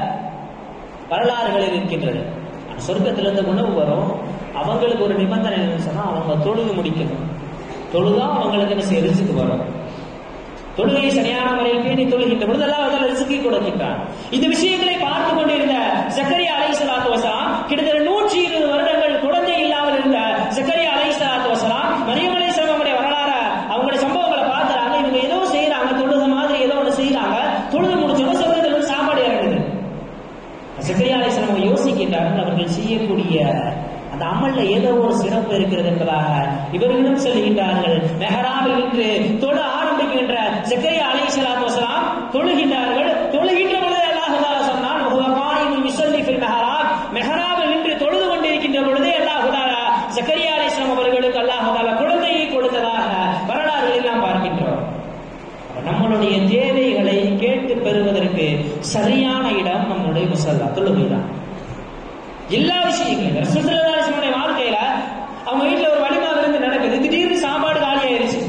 வரலாறுகள் இருக்கின்றது சொர்க்கத்திலிருந்து உணவு வரும் அவங்களுக்கு ஒரு நிபந்தனை என்னன்னு சொன்னா அவங்க தொழுது முடிக்கணும் தொழுதா அவங்களுக்கு என்ன செய்ய ரிசுக்கு வரும் தொழுகையை சரியான முறையில் பேணி தொழுகின்ற பொழுது எல்லாம் அதில் ரிசுக்கி கொடுக்கின்றான் இந்த விஷயங்களை பார்த்து கொண்டிருந்த ஜக்கரியா அலை சலாத்து வசலாம் கிட்டத்தட்ட நூற்றி இருபது வருடங்கள் குழந்தை இல்லாமல் இருந்த ஜக்கரியா அலை சலாத்து வசலாம் மரியம் அலை சலாமுடைய வரலாற அவங்களுடைய சம்பவங்களை பார்த்துறாங்க இவங்க ஏதோ செய்யறாங்க தொழுத மாதிரி ஏதோ ஒன்று செய்யறாங்க தொழுது முடிச்சோம் சொர்க்கத்தில் வந்து சாப்பாடு இறங்குது ஜக்கரியா அலை சலாம் யோசிக்கின்றார்கள் அவர்கள் செய்யக்கூடிய அந்த அமல்ல ஏதோ ஒரு சிறப்பு இருக்கிறது என்பதாக இவர்களும் சொல்லுகின்றார்கள் மெஹராவில் இன்று தொழ ஆரம்பிக்கின்ற ஜக்கரியா அலை சலாத்து வசலாம் தொழுகின்றார்கள் தொழுகின்ற பொழுது அல்லாஹ் சொன்னால் மெஹராப் மெஹராவில் நின்று தொழுது கொண்டிருக்கின்ற பொழுதே அல்லாஹ் ஜக்கரியா அலை அவர்களுக்கு அல்லாஹ் குழந்தையை கொடுத்ததாக வரலாறுகளில் நாம் பார்க்கின்றோம் நம்மளுடைய தேவைகளை கேட்டு பெறுவதற்கு சரியான இடம் நம்மளுடைய முசல்லா தொழுகை தான் எல்லா விஷயங்களும் ரசூலுல்லாஹி வாழ்க்கையில அவங்க வீட்டுல ஒரு வலிமா விருந்து நடக்குது திடீர்னு சாப்பாடு காலி ஆயிருச்சு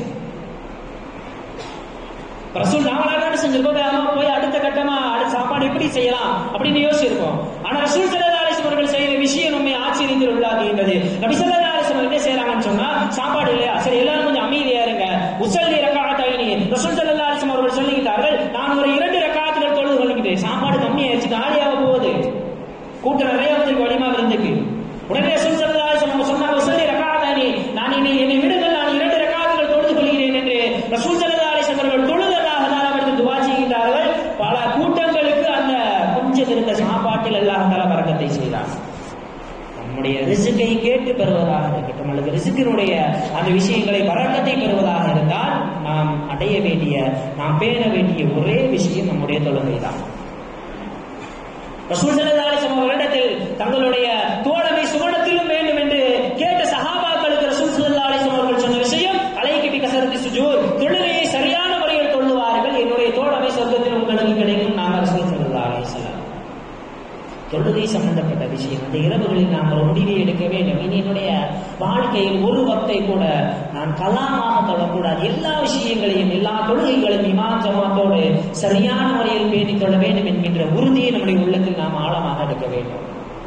ரசூல் நாமளாக செஞ்சிருக்கோம் வேகமா போய் அடுத்த கட்டமா அடுத்த சாப்பாடு எப்படி செய்யலாம் அப்படின்னு யோசிச்சிருக்கோம் ஆனா ரசூல் சல்லா அலிஸ்லாம் அவர்கள் செய்யற விஷயம் நம்மை ஆச்சரியத்தில் உள்ளாக்குகின்றது நபி சல்லா அலிஸ்லாம் என்ன செய்யறாங்கன்னு சொன்னா சாப்பாடு இல்லையா சரி எல்லாரும் கொஞ்சம் அமைதியா இருங்க உசல்லி ரக்காத்தாயினி ரசூல் சல்லா அலிஸ்லாம் அவர்கள் சொல்லுகிறார்கள் நான் ஒரு இரண்டு ரக்காத்துகள் தொழுது கொள்கிறேன் சாப்பாடு கம்மி ஆயிடுச்சு காலியாக போகுது கூட்டம் நிறைய வந்து வலிமா விருந்துக்கு உடனே ரசூல் சல்லா அலிஸ்லாம் சொன்னாங்க உசல்லி ரக்காத்தாயினி நான் என்னை என்னை விடுங்கள் நான் இரண்டு ரக்காத்துகள் தொழுது கொள்கிறேன் என்று ரசூல் சல்லா அலிஸ்லாம் அவர்கள் தொழுதலாக தான் அவர்கள் துவா செய்கின்றார்கள் பல கூட்டங்களுக்கு அந்த கொஞ்சம் இருந்த சாப்பாட்டில் அல்லாஹ் தலா வரக்கத்தை செய்தார் நம்முடைய ரிசுக்கை கேட்டு பெறுவதாக இருக்கட்டும் அல்லது ரிசுக்கினுடைய அந்த விஷயங்களை வரக்கத்தை பெறுவதாக இருந்தால் நாம் அடைய வேண்டிய நாம் பேண வேண்டிய ஒரே விஷயம் நம்முடைய தொழுகை தான் ரசூல் ஸல்லல்லாஹு அலைஹி வஸல்லம் அவர்களிடத்தில் தங்களுடைய தோழமை சுவனத்திலும் வேண்டும் என்று கேட்ட சஹாபாக்களுக்கு ரசூல் ஸல்லல்லாஹு அலைஹி வஸல்லம் அவர்கள் சொன்ன விஷயம் அலைக்கு பி கசரத்தி சுஜூத் தொழுகையை சரியான முறையில் தொழுவார்கள் என்னுடைய தோழமை சொர்க்கத்தில் உங்களுக்கு கிடைக்கும் நாங்கள் ரசூல் ஸல்லல்லாஹு அலைஹி வஸல்லம் தொழுகை சம்பந்தப்பட்ட விஷயம் அந்த இரவுகளில் நாம் ஒரு முடிவை எடுக்க வேண்டும் இனி என்னுடைய வாழ்க்கையில் ஒரு வக்தை கூட நான் கலாமாக தொழக்கூடாது எல்லா விஷயங்களையும் எல்லா தொழுகைகளையும் இமாம் ஜமாத்தோடு சரியான முறையில் பேணி தொழ வேண்டும் என்கின்ற உறுதியை நம்முடைய உள்ளத்தில் நாம் ஆழமாக எடுக்க வேண்டும்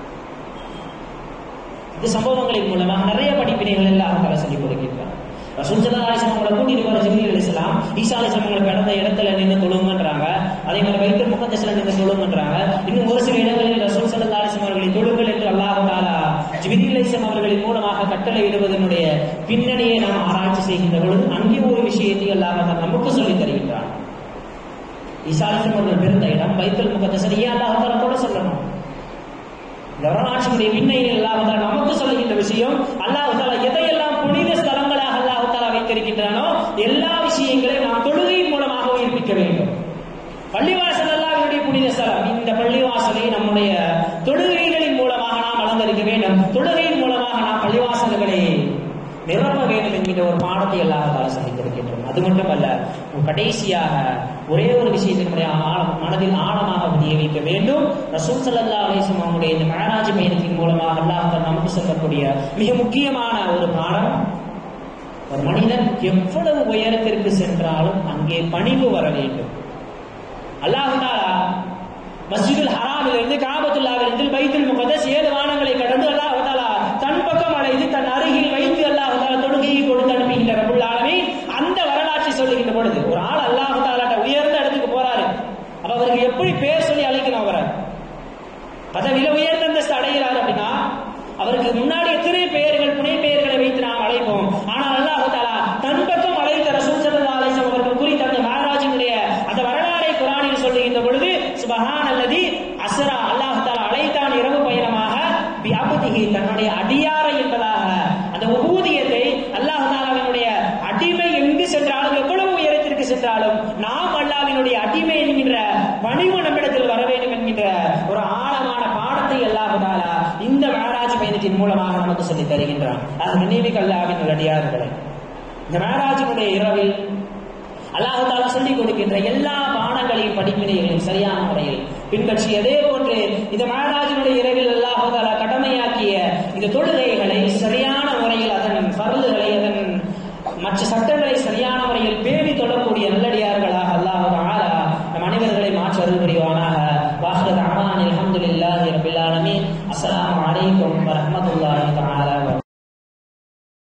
இந்த சம்பவங்களின் மூலமாக நிறைய படிப்பினைகள் எல்லாம் தர சொல்லிக் கொடுக்கின்றார் ரசூல் ஸல்லல்லாஹு அலைஹி வஸல்லம் அவங்களை கூட்டிட்டு வர ஜிப்ரீல் அலைஹிஸ்ஸலாம் ஈசா அலைஹிஸ்ஸலாம் அவங்களை பிறந்த இடத்துல நின்று தொழுங்கன்றாங்க அதே மாதிரி பைத்துல் முகத்தஸ்ல நின்று தொழுங்கன்றாங்க இன்னும் ஒரு சில இடங்களில் ரசூல் ஸல்லல்லாஹு அலைஹி வஸல்லம் அவர்களை தொழுங்கள் என்று அல்லாஹ் தஆலா ஜிப்ரீல் அலைஹிஸ்ஸலாம் அவர்களின் மூலமாக கட்டளை இடுவதனுடைய பின்னணியை நாம் ஆராய்ச்சி செய்கின்ற பொழுது அங்கே ஒரு விஷயத்தை அல்லாஹ் தஆலா நமக்கு சொல்லித் தருகின்றான் ஈசா அலைஹிஸ்ஸலாம் அவர்கள் பிறந்த இடம் பைத்துல் முகத்தஸ் ஏன் அல்லாஹ் தஆலா கூட சொல்லணும் இந்த வரலாற்றினுடைய பின்னையில் அல்லாஹ் தஆலா நமக்கு சொல்லுகின்ற விஷயம் அல்லாஹ் தஆலா எதையெல்லாம் புனித ஸ்தலங்களாக அல்லாஹ் தஆலா வைத்திருக்கின்றானோ எல்லா விஷயங்களையும் நாம் தொழுகையின் மூலமாக உயிர்ப்பிக்க வேண்டும் பள்ளிவாசல் அல்லாஹ்வுடைய புனித ஸ்தலம் இந்த பள்ளிவாசலை நம்முடைய தொழுகைகளின் மூலமாக நாம் அலங்கரிக்க வேண்டும் தொழுகையின் மூலமாக நாம் பள்ளிவாசல்களை நிரப்ப வேண்டும் என்கின்ற ஒரு பாடத்தை அல்லாஹ் தஆலா சொல்லித்திருக்கின்றோம் அது மட்டுமல்ல கடைசியாக ஒரே ஒரு விஷயத்தை நம்முடைய ஆழம் மனதில் ஆழமாக பதிய வைக்க வேண்டும் ரசூல் ஸல்லல்லாஹு அலைஹி வஸல்லம் அவருடைய இந்த மேராஜ் பயணத்தின் மூலமாக அல்லாஹ் தஆலா நமக்கு சொல்லக்கூடிய மிக முக்கியமான ஒரு பாடம் ஒரு மனிதன் எவ்வளவு உயரத்திற்கு சென்றாலும் அங்கே பணிவு வர வேண்டும் அல்லாஹ் தஆலா மஸ்ஜிதுல் ஹராமிலிருந்து காபத்துல்லாவிலிருந்து பைத்துல் முகதஸ் ஏழு வானங்களை கடந்து அல்லாஹ் தஆலா தன் பக்கம் அழைத்து தன் அருகில் வைத்து அல்லாஹ் தஆலா தொழுகையை கொடுத்து அனுப்புகின்ற ரப்புல் ஆலமீன் அந்த வரலாற்றை சொல்லுகின்ற பொழுது ஒரு ஆள் அல்லாஹ் தஆலாட்ட உயர்ந்த இடத்துக்கு போறாரு அப்ப அவருக்கு எப்படி பேர் சொல்லி அழைக்கணும் அவரை பதவியில உயர்ந்த அந்தஸ்து அடைகிறார் அப்படின்னா அவருக்கு முன்னாடி எத்தனை பெயர்கள் புனை பெயர்களை வைத்து நாம் அழைப்போம் ஆனால் அல்லாஹ் தஆலா தன் பக்கம் அழைத்த ரசூல் ஸல்லல்லாஹு அலைஹி வஸல்லம் அவர்கள் குறித்த அந்த மகாராஜினுடைய அந்த வரலாறை குரானில் சொல்லுகின்ற பொழுது சுபஹான் அல்லதி அஸ்ரா அல்லாஹ் தஆலா அழைத்தான் இரவு பயணமாக பிஅபதிஹி தன்னுடைய அடியாரை என்பதாக அந்த ஊதியத்தை அல்லாஹ் தஆலாவினுடைய அடிமை எங்கு சென்றாலும் எவ்வளவு உயரத்திற்கு சென்றாலும் நாம் அல்லாஹ்வினுடைய அடிமை என்கின்ற பணிவு நம்மிடத்தில் வர வேண்டும் என்கின்ற ஒரு ஆழமான பாடத்தை அல்லாஹ் தஆலா இந்த மேராஜ் பயணத்தின் மூலமாக நமக்கு சொல்லித் தருகின்றான் அது நினைவுக்கு அல்லாஹ்வின் அடியார்களே இந்த மேராஜினுடைய இரவில் அல்லாஹ் தாலா சொல்லிக் கொடுக்கின்ற எல்லா பாடங்களையும் படிப்பினைகளையும் சரியான முறையில் பின்பற்றி அதே போன்று இந்த மேராஜினுடைய இரவில் அல்லாஹ் தாலா கடமையாக்கிய இந்த தொழுகைகளை சரியான முறையில் அதன் பருதுகளை அதன் மற்ற சட்டங்களை சரியான முறையில் பேணி தொடரக்கூடிய நல்லடியார்களாக அல்லாஹ் தாலா நம் அனைவர்களை மாற்ற அருள் புரிவானாக வாஹ்ரத் அமான் அல்ஹம்துலில்லாஹி ரபில் ஆலமீன் அஸ்ஸலாமு அலைக்கும் வரஹ்மத்துல்லாஹி தஆலா